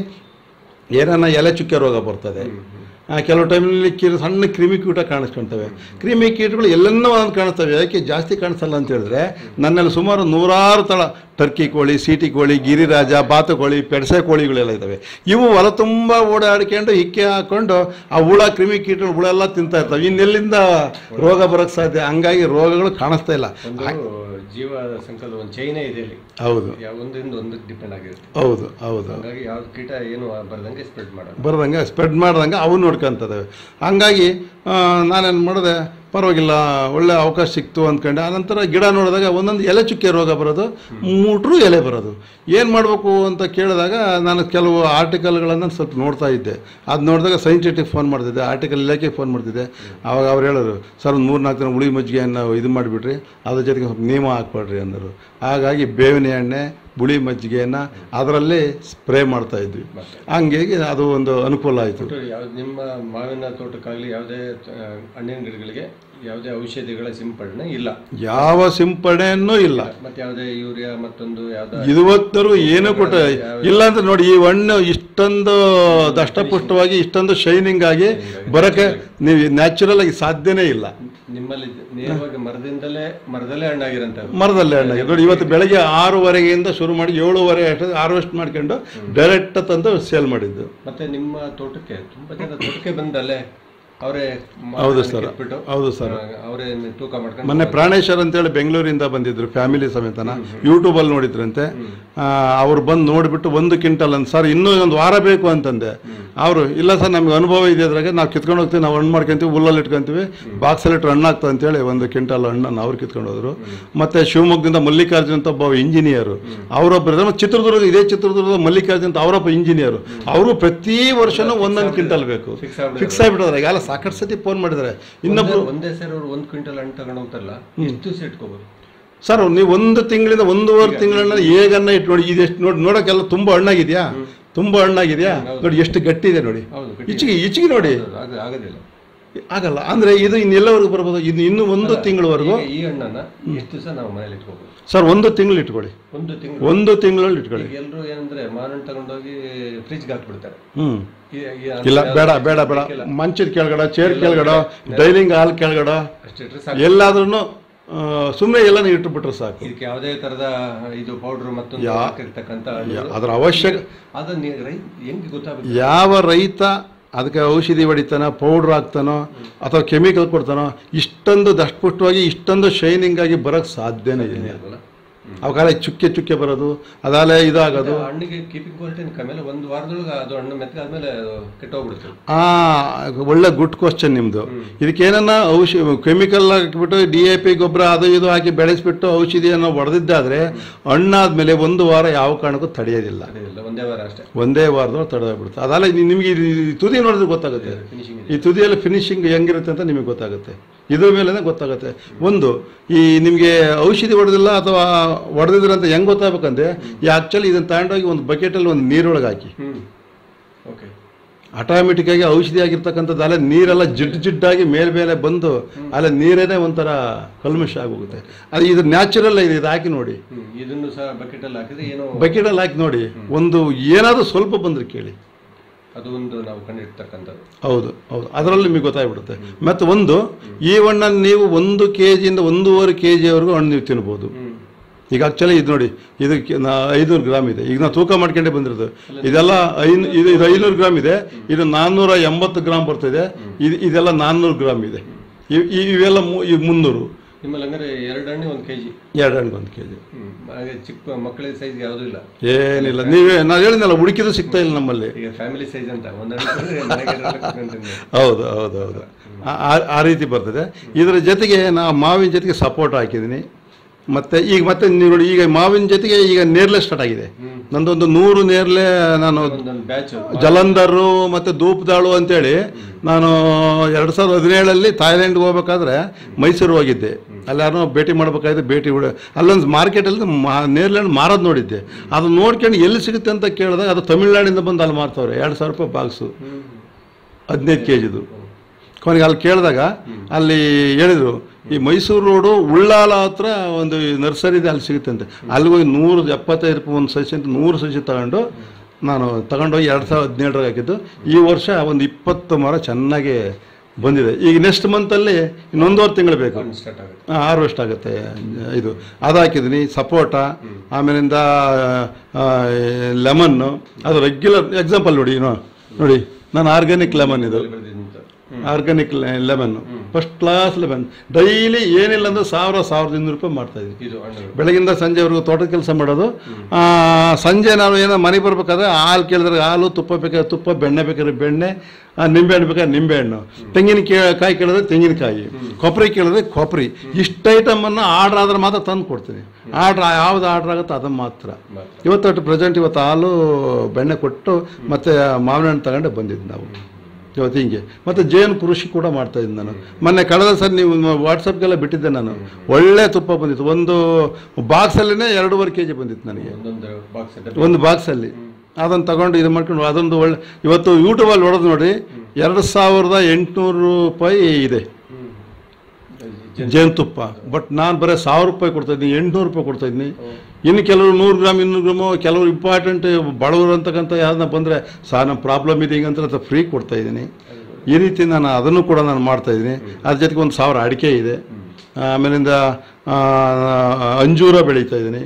ಏನನ್ನ ಎಲೆ ಚುಕ್ಕೆ ರೋಗ ಬರ್ತದೆ ಆ, ಕೆಲವು ಟೈಮ್ನಲ್ಲಿ ಕಿರು ಸಣ್ಣ ಕ್ರಿಮಿಕೀಟ ಕಾಣಿಸ್ಕೊಳ್ತವೆ ಕ್ರಿಮಿಕೀಟಗಳು ಎಲ್ಲೆನ್ನೋ ಒಂದೊಂದು ಕಾಣಿಸ್ತವೆ ಯಾಕೆ ಜಾಸ್ತಿ ಕಾಣಿಸಲ್ಲ ಅಂತ ಹೇಳಿದ್ರೆ ನನ್ನಲ್ಲಿ ಸುಮಾರು ನೂರಾರು ತಳ ಟರ್ಕಿ ಕೋಳಿ ಸೀಟಿ ಕೋಳಿ ಗಿರಿರಾಜ ಬಾತುಕೋಳಿ ಪೆಡಸೆ ಕೋಳಿಗಳೆಲ್ಲ ಇದ್ದಾವೆ ಇವು ಹೊಲ ತುಂಬ ಓಡಾಡ್ಕೊಂಡು ಹಿಕ್ಕೆ ಹಾಕೊಂಡು ಆ ಹುಳ ಕ್ರಿಮಿಕೀಟಗಳು ಹುಳ ಎಲ್ಲ ತಿಂತಾ ಇರ್ತವೆ ಇನ್ನೆಲ್ಲಿಂದ ರೋಗ ಬರೋಕ್ಕೆ ಸಾಧ್ಯ ಹಂಗಾಗಿ ರೋಗಗಳು ಕಾಣಿಸ್ತಾ ಇಲ್ಲ ಒಂದು ಜೀವ ಸಂಕಲ್ಪ ಒಂದು ಚೈನೇ ಇದೆ ಇಲ್ಲಿ ಹೌದು ಯಾವ ಒಂದರಿಂದ ಒಂದಕ್ಕೆ ಡಿಪೆಂಡ್ ಆಗಿರುತ್ತೆ ಹೌದು ಹೌದು ಹಂಗಾಗಿ ಯಾವ ಕೀಟ ಏನು ಬರ್ದಂಗೆ ಸ್ಪ್ರೆಡ್ ಮಾಡೋದು ಬರ್ದಂಗೆ ಸ್ಪ್ರೆಡ್ ಮಾಡ್ದಂಗೆ ಅವು ನೋಡ್ಕೊಂತದವೆ ಹಂಗಾಗಿ ಆ, ನಾನೇನು ಮಾಡಿದೆ ಪರವಾಗಿಲ್ಲ ಒಳ್ಳೆ ಅವಕಾಶ ಸಿಕ್ತು ಅಂದ್ಕೊಂಡೆ ಆನಂತರ ಗಿಡ ನೋಡಿದಾಗ ಒಂದೊಂದು ಎಲೆ ಚುಕ್ಕೆ ರೋಗ ಬರೋದು ಮೂಟ್ರು ಎಲೆ ಬರೋದು ಏನು ಮಾಡಬೇಕು ಅಂತ ಕೇಳಿದಾಗ ನಾನು ಕೆಲವು ಆರ್ಟಿಕಲ್ಗಳನ್ನು ಸ್ವಲ್ಪ ನೋಡ್ತಾ ಇದ್ದೆ ಅದು ನೋಡಿದಾಗ ಸೈಂಟಿಫಿಕ್ ಫೋನ್ ಮಾಡ್ತಿದ್ದೆ ಆರ್ಟಿಕಲ್ ಇಲಾಖೆಗೆ ಫೋನ್ ಮಾಡ್ತಿದ್ದೆ ಆವಾಗ ಅವ್ರು ಹೇಳೋರು ಸರ್ ಒಂದು ಮೂರು ನಾಲ್ಕು ದಿನ ಹುಳಿ ಮಜ್ಜಿಗೆಯನ್ನು ಇದು ಮಾಡಿಬಿಟ್ರಿ ಅದ್ರ ಜೊತೆಗೆ ಸ್ವಲ್ಪ ನಿಯಮ ಹಾಕ್ಬೇಡ್ರಿ ಅಂದರು ಹಾಗಾಗಿ ಬೇವಿನ ಎಣ್ಣೆ ಬುಳಿ ಮಜ್ಜಿಗೆಯನ್ನು ಅದರಲ್ಲಿ ಸ್ಪ್ರೇ ಮಾಡ್ತಾ ಇದ್ವಿ ಹಂಗಾಗಿ ಅದು ಒಂದು ಅನುಕೂಲ ಆಯಿತು ಒಟ್ಟು ಯಾವ್ದು ನಿಮ್ಮ ಮಾವಿನ ತೋಟಕ್ಕಾಗಲಿ ಯಾವುದೇ ಆ, ಹಣ್ಣಿನ ಗಿಡಗಳಿಗೆ ಯಾವುದೇ ಔಷಧಿಗಳ ಸಿಂಪಡಣೆ ಇಲ್ಲ ಯಾವ ಸಿಂಪಡಣೆಯೂ ಇಲ್ಲ ಮತ್ತೆ ಯಾವುದೇ ಯೂರಿಯಾ ಮತ್ತೊಂದು ಯಾವ್ದು ಇದುವತ್ತರೂ ಏನೂ ಕೊಟ್ಟ ಇಲ್ಲ ಅಂತ ನೋಡಿ ಈ ಹಣ್ಣು ಇಷ್ಟೊಂದು ದಷ್ಟಪುಷ್ಟವಾಗಿ ಇಷ್ಟೊಂದು ಶೈನಿಂಗ್ ಆಗಿ ಬರೋಕ್ಕೆ ನೀವು ನ್ಯಾಚುರಲ್ ಆಗಿ ಸಾಧ್ಯನೇ ಇಲ್ಲ ನಿಮ್ಮಲ್ಲಿ ನೇರವಾಗಿ ಮರದಿಂದಲೇ ಮರದಲ್ಲೇ ಹಣ್ಣಾಗಿರಂತ ಮರದಲ್ಲೇ ಹಣ್ಣಾಗಿ ನೋಡಿ ಇವತ್ತು ಬೆಳಗ್ಗೆ ಆರೂವರೆಗೆಯಿಂದ ಶುರು ಮಾಡಿ ಏಳುವರೆ ಅಷ್ಟು ಹಾರ್ವೆಸ್ಟ್ ಮಾಡ್ಕೊಂಡು ಡೈರೆಕ್ಟ್ ತಂದು ಸೇಲ್ ಮಾಡಿದ್ದು ಮತ್ತೆ ನಿಮ್ಮ ತೋಟಕ್ಕೆ ತುಂಬಾ ಜನ ತೋಟಕ್ಕೆ ಬಂದಲ್ಲೇ ಅವರೇ ಹೌದು ಸರ್ ಹೌದು ಸರ್ ಅವರೇ ತೂಕ ಮಾಡ್ಕೊಂಡು ಮೊನ್ನೆ ಪ್ರಾಣೇಶ್ವರ್ ಅಂತೇಳಿ ಬೆಂಗಳೂರಿಂದ ಬಂದಿದ್ರು ಫ್ಯಾಮಿಲಿ ಸಮೇತನ ಯೂಟ್ಯೂಬಲ್ಲಿ ನೋಡಿದ್ರಂತೆ ಆ, ಅವ್ರು ಬಂದು ನೋಡಿಬಿಟ್ಟು ಒಂದು ಕ್ವಿಂಟಲ್ ಅಂತ ಸರ್ ಇನ್ನೂ ಒಂದು ವಾರ ಬೇಕು ಅಂತಂದೆ ಅವರು ಇಲ್ಲ ಸರ್ ನಮ್ಗೆ ಅನುಭವ ಇದೆ ಅದ್ರಾಗೆ ನಾವು ಕಿತ್ಕೊಂಡು ಹೋಗ್ತೀವಿ ನಾವು ಹಣ್ಣು ಮಾಡ್ಕೊಂತೀವಿ ಹುಲ್ಲಲ್ಲಿ ಇಟ್ಕೊಂತೀವಿ ಬಾಕ್ಸಲ್ಲಿ ಇಟ್ಟು ಹಣ್ಣು ಆಗ್ತದೆ ಅಂತೇಳಿ ಒಂದು ಕ್ವಿಂಟಲ್ ಹಣ್ಣನ್ನು ಅವ್ರು ಕಿತ್ಕೊಂಡು ಹೋದ್ರು ಮತ್ತೆ ಶಿವಮೊಗ್ಗದಿಂದ ಮಲ್ಲಿಕಾರ್ಜುನ್ ಅಂತ ಒಬ್ಬ ಇಂಜಿನಿಯರು ಅವರೊಬ್ಬರು ಇದ್ದಾರೆ. ಮತ್ತೆ ಚಿತ್ರದುರ್ಗ ಇದೇ ಚಿತ್ರದುರ್ಗದ ಮಲ್ಲಿಕಾರ್ಜುನ್ ಅಂತ ಅವರೊಬ್ಬ ಇಂಜಿನಿಯರು ಅವರು ಪ್ರತಿ ವರ್ಷನೂ ಒಂದೊಂದು ಕ್ವಿಂಟಲ್ ಬೇಕು ಫಿಕ್ಸ್ ಆಗ್ಬಿಡುತ್ತೆ ಫಿಕ್ಸ್ ಆಗಿಬಿಟ್ಟಿದ್ದಾರೆ ಈಗಾಗಲೇ ಸಾಕಷ್ಟು ಸತಿ ಫೋನ್ ಮಾಡಿದ್ದಾರೆ ಇನ್ನೊಬ್ರು ಒಂದೇ- ಒಂದೇ ಸೇರಿ ಅವ್ರು ಒಂದ್ ಕ್ವಿಂಟಲ್ ಹಣ್ಣು ತಗೊಂಡು ಹೋಗ್ತಾರಲ್ಲ ಎಷ್ಟು ದಿವಸ ಇಟ್ಕೋಬಹುದು ಸರ್ ನೀವು ಒಂದು ತಿಂಗಳಿಂದ ಒಂದೂವರೆ ತಿಂಗಳನ್ನ ಹೇಗನ್ನ ಇಟ್ಟು ನೋಡಿ ಇದೆಷ್ಟು ನೋಡಿ ನೋಡೋಕ್ಕೆಲ್ಲ ತುಂಬ ಹಣ್ಣಾಗಿದೆಯಾ ತುಂಬ ಹಣ್ಣಾಗಿದೆಯಾ ನೋಡಿ ಎಷ್ಟು ಗಟ್ಟಿ ಇದೆ ನೋಡಿ ಹೌದು ಗಟ್ಟಿ. ಈಚೆಗೆ ಈಚೆಗೆ ನೋಡಿ ಆಗ- ಆಗೋದಿಲ್ಲ ಆಗಲ್ಲ ಅಂದ್ರೆ ಇದು ಇನ್ನೆಲ್ಲವರೆಗೂ ಬರ್ಬೋದು ಇದು ಇನ್ನು ಒಂದು ತಿಂಗಳವರೆಗೂ ಈಗ ಈ ಹಣ್ಣನ್ನ ಎಷ್ಟು ದಿವಸ ನಾವು ಮನೇಲಿ ಇಟ್ಕೋಬಹುದು ಸರ್ ಒಂದು ತಿಂಗಳು ಇಟ್ಕೊಳ್ಳಿ ಒಂದು ತಿಂಗಳು ಒಂದು ತಿಂಗಳಲ್ಲಿ ಇಟ್ಕೊಳ್ಳಿ ಈಗ ಎಲ್ಲರೂ ಏನಂದ್ರೆ ಮಾವಿನ ತಗೊಂಡೋಗಿ ಫ್ರಿಜ್ಗೆ ಹಾಕ್ಬಿಡ್ತಾರೆ ಹ್ಮ್ ಈ- ಈ ಇಲ್ಲ ಬೇಡ ಬೇಡ ಬೇಡ ಮಂಚದ ಕೆಳಗಡೆ ಚೇರ್ ಕೆಳಗಡೆ ಡೈನಿಂಗ್ ಹಾಲ್ ಕೆಳಗಡೆ ಅಷ್ಟಿಟ್ರೆ ಸಾಕು ಎಲ್ಲಾದ್ರೂ ಸುಮ್ಮನೆ ಎಲ್ಲ ನೀವು ಇಟ್ಟುಬಿಟ್ರೆ ಸಾಕು ಇದಕ್ಕೆ ಯಾವುದೇ ತರದ ಇದು ಪೌಡರ್ ಮತ್ತೊಂದು ಹಾಕಿರ್ತಕ್ಕಂಥ ಅದರ ಅವಶ್ಯಕ ಅದು ನೀ- ರೈ ಹೆಂಗೆ ಗೊತ್ತಾಗುತ್ತೆ ಯಾವ ರೈತ ಅದಕ್ಕೆ ಔಷಧಿ ಹೊಡಿತಾನೋ ಪೌಡ್ರ್ ಹಾಕ್ತಾನೋ ಅಥವಾ ಕೆಮಿಕಲ್ ಕೊಡ್ತಾನೋ ಇಷ್ಟೊಂದು ದಷ್ಟಪುಷ್ಟವಾಗಿ ಇಷ್ಟೊಂದು ಶೈನಿಂಗ್ ಆಗಿ ಬರೋಕ್ಕೆ ಸಾಧ್ಯನೇ ಇಲ್ಲ ಅಲ್ವಲ್ಲ ಅವಕಾಲ ಚುಕ್ಕೆ ಚುಕ್ಕೆ ಬರೋದು ಅದಾಲೆ ಇದಾಗೋದು ಹಣ್ಣಿಗೆ ಕೀಪಿಂಗ್ ಕ್ವಾಲಿಟಿ ಕಮ್ಮಿಲ್ಲ ಒಂದು ವಾರದೊಳಗೆ ಅದು ಹಣ್ಣು ಮೆತ್ತಗಾದ್ಮೇಲೆ ಅದು ಕೆಟ್ಟೋಗ್ಬಿಡುತ್ತೆ ಆ ಒಳ್ಳೆ ಗುಡ್ ಕ್ವಶನ್ ನಿಮ್ಮದು ಇದಕ್ಕೇನನ್ನ ಔಷಧಿ ಕೆಮಿಕಲ್ ಹಾಕಿಬಿಟ್ಟು ಡಿ ಎ ಪಿ ಗೊಬ್ಬರ ಅದು ಇದು ಹಾಕಿ ಬೆಳೆಸ್ಬಿಟ್ಟು ಔಷಧಿಯನ್ನು ಹೊಡೆದಿದ್ದಾದ್ರೆ ಹಣ್ಣಾದ್ಮೇಲೆ ಒಂದು ವಾರ ಯಾವ ಕಾರಣಕ್ಕೂ ತಡೆಯೋದಿಲ್ಲ ಅದೇನಿಲ್ಲ ಒಂದೇ ವಾರ ಅಷ್ಟೇ ಒಂದೇ ವಾರದೊಳಗೆ ತಡೆದೋಗ್ಬಿಡುತ್ತೆ ಅದಲ್ಲ ಇದು ನಿಮಗೆ ಇದು- ಈ ತುದಿ ನೋಡಿದ್ರೆ ಗೊತ್ತಾಗುತ್ತೆ ಫಿನಿಶಿಂಗ್ ಈ ತುದಿಯಲ್ಲಿ ಫಿನಿಶಿಂಗ್ ಹೆಂಗಿರುತ್ತೆ ಅಂತ ನಿಮಗೆ ಗೊತ್ತಾಗುತ್ತೆ ಇದ್ರ ಮೇಲೆ ಗೊತ್ತಾಗುತ್ತೆ ಒಂದು ಈ ನಿಮಗೆ ಔಷಧಿ ಹೊಡೆದಿಲ್ಲ ಅಥವಾ ಹೊಡೆದಿದ್ರೆ ಅಂತ ಹೆಂಗೆ ಗೊತ್ತಾಗಬೇಕಂದ್ರೆ ಈ ಆ್ಯಕ್ಚುಲಿ ಇದನ್ನು ತಗೊಂಡೋಗಿ ಒಂದು ಬಕೆಟಲ್ಲಿ ಒಂದು ನೀರೊಳಗೆ ಹಾಕಿ ಹ್ಮ್ ಓಕೆ ಆಟೋಮೆಟಿಕ್ ಆಗಿ ಔಷಧಿ ಆಗಿರ್ತಕ್ಕಂಥದ್ದು ಅಲ್ಲೇ ನೀರೆಲ್ಲ ಜಿಡ್ ಜಿಡ್ಡಾಗಿ ಮೇಲ್ಮೇಲೆ ಬಂದು ಅಲ್ಲೇ ನೀರೇನೆ ಒಂಥರ ಕಲ್ಮಶ ಆಗೋಗುತ್ತೆ ಅದು ಇದು ನ್ಯಾಚುರಲ್ ಇದೆ ಇದು ಹಾಕಿ ನೋಡಿ ಹ್ಮ್ ಇದನ್ನು ಸಹ ಬಕೆಟ್ ಅಲ್ಲಿ ಹಾಕಿದ್ರೆ ಏನೋ ಬಕೆಟಲ್ಲಿ ಹಾಕಿ ನೋಡಿ ಒಂದು ಏನಾದರೂ ಸ್ವಲ್ಪ ಬಂದ್ರೆ ಕೇಳಿ ಅದು ಒಂದು ನಾವು ಕಂಡಿರ್ತಕ್ಕಂಥದ್ದು ಹೌದು ಹೌದು ಅದರಲ್ಲಿ ನಿಮಗೆ ಗೊತ್ತಾಗ್ಬಿಡುತ್ತೆ ಮತ್ತು ಒಂದು ಈ ಹಣ್ಣನ್ನು ನೀವು ಒಂದು ಕೆ ಜಿಯಿಂದ ಒಂದೂವರೆ ಕೆ ಜಿವರೆಗೂ ಹಣ್ಣು ನೀವು ತಿನ್ಬೋದು ಹ್ಮ್ ಈಗ ಆಕ್ಚುಲಿ ಇದು ನೋಡಿ ಇದಕ್ಕೆ ನಾ ಐನೂರು ಗ್ರಾಮ್ ಇದೆ ಈಗ ನಾವು ತೂಕ ಮಾಡ್ಕೊಂಡೇ ಬಂದಿರೋದು ಇದೆಲ್ಲ ಐನು ಇದು ಇದು ಐನೂರು ಗ್ರಾಮ್ ಇದೆ ಇದು ನಾನ್ನೂರ ಎಂಬತ್ತು ಗ್ರಾಮ್ ಬರ್ತಿದೆ ಇದು ಇದೆಲ್ಲ ನಾನ್ನೂರು ಗ್ರಾಮ್ ಇದೆ ಇವ್- ಇವ್- ಇವೆಲ್ಲ ಮು- ಈ ಮುನ್ನೂರು ನಿಮ್ಮಲ್ಲಿ ಹಂಗಾರೆ ಎರಡು ಹಣ್ಣು ಒಂದು ಕೆಜಿ ಎರಡು ಹಣ್ಣು ಒಂದು ಕೆ ಜಿ ಹ್ಮ್ ಹಾಗೆ ಚಿಕ್ಕ ಮಕ್ಕಳಿಗೆ ಸೈಜ್ ಯಾವುದೂ ಇಲ್ಲ ಏನಿಲ್ಲ ನೀವೇ ನಾನು ಹೇಳಿದ್ನಲ್ಲ ಹುಡುಕಿದ್ರು ಸಿಗ್ತಾ ಇಲ್ಲ ನಮ್ಮಲ್ಲಿ ಈಗ ಫ್ಯಾಮಿಲಿ ಸೈಜ್ ಅಂತ ಒಂದು ಹಣ್ಣು ತಂದ್ರೆ ಮನೆಗೆ ಇರೋದಕ್ಕೆ ಕುತ್ಕೊಂತೀನಿ. ಹೌದು ಹೌದು ಹೌದು ಆ- ಆ- ಆ ರೀತಿ ಬರ್ತದೆ ಇದರ ಜೊತೆಗೆ ನಾ ಮಾವಿನ ಜೊತೆಗೆ ಸಪೋರ್ಟ್ ಹಾಕಿದ್ದೀನಿ ಮತ್ತೆ ಈಗ ಮತ್ತೆ ನೀವು ನೋಡಿ ಈಗ ಮಾವಿನ ಜೊತೆಗೆ ಈಗ ನೇರ್ಲೆ ಸ್ಟಾರ್ಟ್ ಆಗಿದೆ ನಂದೊಂದು ನೂರು ನೇರ್ಲೆ ನಾನು ಒಂದೊಂದು ಬ್ಯಾಚ್ ಜಲಂಧರು ಮತ್ತು ಧೂಪದಾಳು ಅಂತೇಳಿ ನಾನು ಎರಡು ಸಾವಿರದ ಹದಿನೇಳಲ್ಲಿ ಥಾಯ್ಲೆಂಡ್ಗೆ ಹೋಗ್ಬೇಕಾದ್ರೆ ಮೈಸೂರು ಹೋಗಿದ್ದೆ ಅಲ್ಲಿ ಯಾರನ್ನೋ ಭೇಟಿ ಮಾಡ್ಬೇಕಾದ್ರೆ ಭೇಟಿ ಬಿಡ ಅಲ್ಲೊಂದು ಮಾರ್ಕೆಟಲ್ಲಿ ಮಾ ನೇರ್ಲೆಂಡ್ ಮಾರೋದು ನೋಡಿದ್ದೆ ಅದು ನೋಡ್ಕೊಂಡು ಎಲ್ಲಿ ಸಿಗುತ್ತೆ ಅಂತ ಕೇಳಿದಾಗ ಅದು ತಮಿಳ್ನಾಡಿಂದ ಬಂದು ಅಲ್ಲಿ ಮಾರ್ತವ್ರೆ ಎರಡು ಸಾವಿರ ರೂಪಾಯಿ ಬಾಕ್ಸು ಹದಿನೈದು ಕೆ ಜಿದು ಕೊನೆಗೆ ಅಲ್ಲಿ ಕೇಳಿದಾಗ ಅಲ್ಲಿ ಹೇಳಿದರು ಈ ಮೈಸೂರು ರೋಡು ಉಳ್ಳಾಲ ಹತ್ರ ಒಂದು ನರ್ಸರಿ ಇದೆ ಅಲ್ಲಿ ಸಿಗುತ್ತೆ ಅಂತೆ ಅಲ್ಲಿ ಹೋಗಿ ನೂರು ಎಪ್ಪತ್ತೈದು ರೂಪಾಯಿ ಒಂದು ಸಸಿ ಅಂತ ನೂರು ಸಸಿ ತಗೊಂಡು ನಾನು ತಗೊಂಡೋಗಿ ಎರಡು ಸಾವಿರದ ಹದಿನೇಳರಾಗ ಹಾಕಿದ್ದು ಈ ವರ್ಷ ಒಂದು ಇಪ್ಪತ್ತು ಮರ ಚೆನ್ನಾಗಿ ಬಂದಿದೆ ಈಗ ನೆಕ್ಸ್ಟ್ ಮಂತಲ್ಲಿ ಇನ್ನೊಂದೂವರೆ ತಿಂಗಳು ಬೇಕು ಸ್ಟಾರ್ಟ್ ಆಗುತ್ತೆ ಹಾರ್ವೆಸ್ಟ್ ಆಗುತ್ತೆ ಇದು ಅದು ಹಾಕಿದ್ದೀನಿ ಸಪೋಟ ಆಮೇಲಿಂದ ಲೆಮನ್ನು ಅದು ರೆಗ್ಯುಲರ್ ಎಕ್ಸಾಂಪಲ್ ನೋಡಿ ನೋ- ನೋಡಿ ನಾನು ಆರ್ಗ್ಯಾನಿಕ್ ಲೆಮನ್ ಇದು ಬೆಳೆದಿಂತ organic lemon first class lemon daily ಏನಿಲ್ಲ ಅಂದ್ರೆ ಸಾವಿರ ಸಾವಿರದ ಇನ್ನೂರು ರೂಪಾಯಿ ಮಾಡ್ತಾ ಇದ್ದೀನಿ ಇದು ಹಣ್ಣುಗಳು ಬೆಳಗಿಂದ ಸಂಜೆವರೆಗೂ ತೋಟದ ಕೆಲಸ ಮಾಡೋದು ಆ, ಸಂಜೆ ನಾನು ಏನೋ ಮನೆಗೆ ಬರ್ಬೇಕಾದ್ರೆ ಹಾಲು ಕೇಳಿದ್ರೆ ಹಾಲು ತುಪ್ಪ ಬೇಕಾದ್ರೆ ತುಪ್ಪ ಬೆಣ್ಣೆ ಬೇಕಾದ್ರೆ ಬೆಣ್ಣೆ ಆ, ನಿಂಬೆಹಣ್ಣು ಬೇಕಾದ್ರೆ ನಿಂಬೆಹಣ್ಣು ತೆಂಗಿನ ಕೇ- ಕಾಯಿ ಕೇಳಿದ್ರೆ ತೆಂಗಿನಕಾಯಿ ಕೊಬ್ಬರಿ ಕೇಳಿದ್ರೆ ಕೊಬ್ಬರಿ ಇಷ್ಟು ಐಟಮನ್ನು ಆರ್ಡ್ರ್ ಆದ್ರೆ ಮಾತ್ರ ತಂದು ಕೊಡ್ತೀನಿ ಆರ್ಡ್ರ್ ಯಾವ್ದು ಆರ್ಡ್ರ್ ಆಗುತ್ತೋ ಅದನ್ನು ಮಾತ್ರ ಮಾತ್ರ. ಇವತ್ತು ಪ್ರೆಸೆಂಟ್ ಇವತ್ತು ಹಾಲು ಬೆಣ್ಣೆ ಕೊಟ್ಟು ಮತ್ತು ಮಾವಿನ ಹಣ್ಣು ತಗೊಂಡೆ ಬಂದಿದ್ದು ನಾವು ಇವತ್ತು ಹಿಂಗೆ ಮತ್ತು ಜೇನು ಕೃಷಿ ಕೂಡ ಮಾಡ್ತಾ ಇದ್ದೀನಿ ನಾನು ಮೊನ್ನೆ ಕಳೆದ ಸರ್ ನೀವು ವಾಟ್ಸಪ್ಗೆಲ್ಲ ಬಿಟ್ಟಿದ್ದೆ ನಾನು ಒಳ್ಳೆ ತುಪ್ಪ ಬಂದಿತ್ತು ಒಂದು ಬಾಕ್ಸಲ್ಲಿನೇ ಎರಡೂವರೆ ಕೆ ಜಿ ಬಂದಿತ್ತು ನನಗೆ ಒಂದೊಂದು ಬಾಕ್ಸ್ ಒಂದು ಬಾಕ್ಸಲ್ಲಿ ಅದನ್ನು ತಗೊಂಡು ಇದು ಮಾಡ್ಕೊಂಡು ಅದೊಂದು ಒಳ್ಳೆ ಇವತ್ತು ಯೂಟ್ಯೂಬಲ್ಲಿ ಹೊಡೆದು ನೋಡಿ ಎರಡು ಸಾವಿರದ ಎಂಟುನೂರು ರೂಪಾಯಿ ಇದೆ ಜೇನುತುಪ್ಪ ಬಟ್ ನಾನು ಬರೀ ಸಾವಿರ ರೂಪಾಯಿ ಕೊಡ್ತಾ ಇದ್ದೀನಿ ಎಂಟುನೂರು ರೂಪಾಯಿ ಕೊಡ್ತಾ ಇದ್ದೀನಿ ಇನ್ನು ಕೆಲವರು ನೂರು ಗ್ರಾಮ್ ಇನ್ನೂರು ಗ್ರಾಮು ಕೆಲವರು ಇಂಪಾರ್ಟೆಂಟ್ ಬಡವರು ಅಂತಕ್ಕಂಥ ಯಾರನ್ನ ಬಂದರೆ ಸಾ ನಮ್ಮ ಪ್ರಾಬ್ಲಮ್ ಇದೆ ಹಿಂಗಂತ ಅಂತ ಫ್ರೀ ಕೊಡ್ತಾ ಇದ್ದೀನಿ ಈ ರೀತಿ ನಾನು ಅದನ್ನು ಕೂಡ ನಾನು ಮಾಡ್ತಾ ಇದ್ದೀನಿ ಅದ್ರ ಜೊತೆಗೆ ಒಂದು ಸಾವಿರ ಅಡಿಕೆ ಇದೆ ಆಮೇಲಿಂದ ಆ, ಅಂಜೂರ ಬೆಳೀತಾ ಇದ್ದೀನಿ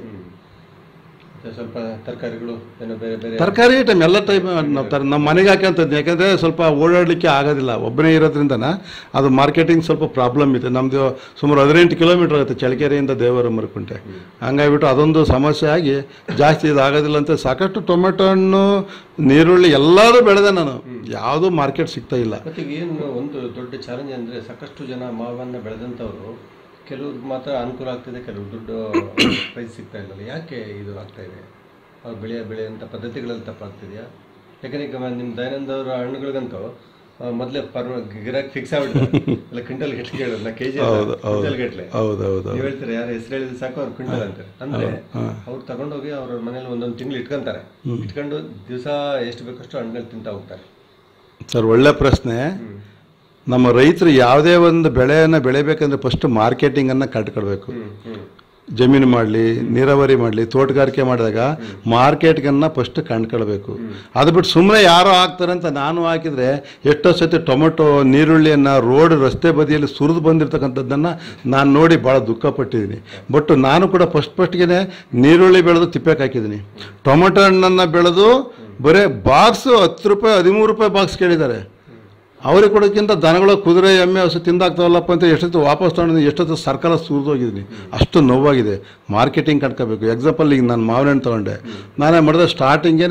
ಸ್ವಲ್ಪ ತರಕಾರಿಗಳು ಏನೋ ಬೇರೆ ಬೇರೆ ತರಕಾರಿ ಐಟಮ್ ಎಲ್ಲ ಟೈಮ್ ನಾವು ತರ ನಮ್ಮ ಮನೆಗೆ ಹಾಕಂತದ್ದು ಯಾಕಂದರೆ ಸ್ವಲ್ಪ ಓಡಾಡಲಿಕ್ಕೆ ಆಗೋದಿಲ್ಲ ಒಬ್ಬನೇ ಇರೋದ್ರಿಂದನ ಅದು ಮಾರ್ಕೆಟಿಂಗ್ ಸ್ವಲ್ಪ ಪ್ರಾಬ್ಲಮ್ ಇದೆ ನಮ್ಮದು ಸುಮಾರು ಹದಿನೆಂಟು ಕಿಲೋಮೀಟರ್ ಆಗುತ್ತೆ ಚಳ್ಳಕೆರೆಯಿಂದ ದೇವರ ಮರಕುಂಟೆ ಹಂಗಾಗ್ಬಿಟ್ಟು ಅದೊಂದು ಸಮಸ್ಯೆ ಆಗಿ ಜಾಸ್ತಿ ಇದು ಆಗೋದಿಲ್ಲ ಅಂತ ಸಾಕಷ್ಟು ಟೊಮೆಟೊ ಹಣ್ಣು ನೀರುಳ್ಳಿ ಎಲ್ಲರೂ ಬೆಳೆದೆ ನಾನು ಯಾವುದೂ ಮಾರ್ಕೆಟ್ ಸಿಗ್ತಾ ಇಲ್ಲ ಮತ್ತೆ ಈಗ ಏನು ಒಂದು ದೊಡ್ಡ ಚಾಲೆಂಜ್ ಅಂದ್ರೆ ಸಾಕಷ್ಟು ಜನ ಮಾವನ್ನ ಬೆಳೆದಂತವ್ರು ಕೆಲವ್ರಿಗೆ ಮಾತ್ರ ಅನುಕೂಲ ಆಗ್ತಿದೆ ಕೆಲವು ದುಡ್ಡು ಪ್ರೈಸ್ ಸಿಗ್ತಾ ಇಲ್ಲ ಯಾಕೆ ಇದು ಆಗ್ತಾ ಇದೆ ಅವ್ರು ಬೆಳೆಯ ಬೆಳೆಯಂತ ಪದ್ಧತಿಗಳಲ್ಲಿ ತಪ್ಪಾಗ್ತಿದೆಯಾ ಯಾಕಂದ್ರೆ ಈಗ ನಿಮ್ಮ ದಯಾನಂದ ಅವರ ಹಣ್ಣುಗಳಿಗಂತೂ ಆ, ಮೊದ್ಲೇ ಪರ್ ಗಿರಾಕ್ ಫಿಕ್ಸ್ ಆಗ್ಬಿಡ್ತಾರೆ ಇಲ್ಲ ಕ್ವಿಂಟಲ್ ಗಟ್ಲೆ ಕೇಳೋದು ನಾ ಕೆಜಿ ಹೌದು, ಹೌದು. ಕ್ವಿಂಟಲ್ ಗಟ್ಲೆ ಹೌದು ಹೌದು ನೀವು ಹೇಳ್ತಾರೆ ಯಾರು ಹೆಸರು ಹೇಳಿದ್ರೆ ಸಾಕು ಅವ್ರು ಕ್ವಿಂಟಲ್ ಅಂತಾರೆ ಅಂದ್ರೆ ಅವ್ರು ತಗೊಂಡೋಗಿ ಅವ್ರ ಮನೇಲಿ ಒಂದೊಂದು ತಿಂಗಳು ಇಟ್ಕೊಂತಾರೆ ಇಟ್ಕೊಂಡು ದಿವಸ ಎಷ್ಟು ಬೇಕಷ್ಟು ಹಣ್ಣುಗಳು ತಿಂತಾ ಹೋಗ್ತಾರೆ ಸರ್ ಒಳ್ಳೆ ಪ್ರಶ್ನೆ ನಮ್ಮ ರೈತರು ಯಾವುದೇ ಒಂದು ಬೆಳೆಯನ್ನು ಬೆಳಿಬೇಕಂದ್ರೆ ಫಸ್ಟ್ ಮಾರ್ಕೆಟಿಂಗನ್ನು ಕಟ್ಕೊಳ್ಬೇಕು ಹ್ಮ್ ಹ್ಮ್ ಜಮೀನು ಮಾಡಲಿ ನೀರಾವರಿ ಮಾಡಲಿ ತೋಟಗಾರಿಕೆ ಮಾಡಿದಾಗ ಮಾರ್ಕೆಟ್ಗನ್ನು ಫಸ್ಟ್ ಕಂಡ್ಕೊಳ್ಬೇಕು ಅದು ಬಿಟ್ಟು ಸುಮ್ಮನೆ ಯಾರೋ ಹಾಕ್ತಾರೆ ಅಂತ ನಾನು ಹಾಕಿದರೆ ಎಷ್ಟೋ ಸತಿ ಟೊಮೆಟೊ ನೀರುಳ್ಳಿಯನ್ನು ರೋಡ್ ರಸ್ತೆ ಬದಿಯಲ್ಲಿ ಸುರಿದು ಬಂದಿರತಕ್ಕಂಥದ್ದನ್ನು ನಾನು ನೋಡಿ ಭಾಳ ದುಃಖಪಟ್ಟಿದ್ದೀನಿ ಬಟ್ ನಾನು ಕೂಡ ಫಸ್ಟ್ ಫಸ್ಟ್ಗೆ ನೀರುಳ್ಳಿ ಬೆಳೆದು ತಿಪ್ಪೆಗೆ ಹಾಕಿದ್ದೀನಿ ಟೊಮೆಟೊ ಹಣ್ಣನ್ನು ಬೆಳೆದು ಬರೀ ಬಾಕ್ಸು ಹತ್ತು ರೂಪಾಯಿ ಹದಿಮೂರು ರೂಪಾಯಿ ಬಾಕ್ಸ್ ಕೇಳಿದ್ದಾರೆ ಅವ್ರಿಗೆ ಕೊಡೋಕ್ಕಿಂತ ದನಗಳು ಕುದುರೆ ಎಮ್ಮೆ ಹಸು ತಿಂದಾಗ್ತಾವಲ್ಲಪ್ಪ ಅಂತ ಎಷ್ಟೊತ್ತು ವಾಪಸ್ ತಗೊಂಡು ಎಷ್ಟೊತ್ತು ಸರ್ಕಾರ ಸುರಿದೋಗಿದ್ದೀನಿ ಅಷ್ಟು ನೋವಾಗಿದೆ ಮಾರ್ಕೆಟಿಂಗ್ ಕಟ್ಕೋಬೇಕು ಎಕ್ಸಾಂಪಲ್ ಈಗ ನಾನು ಮಾವಿನ ಹಣ್ಣು ತೊಗೊಂಡೆ ನಾನೇ ಮಾಡಿದೆ ಸ್ಟಾರ್ಟಿಂಗೇ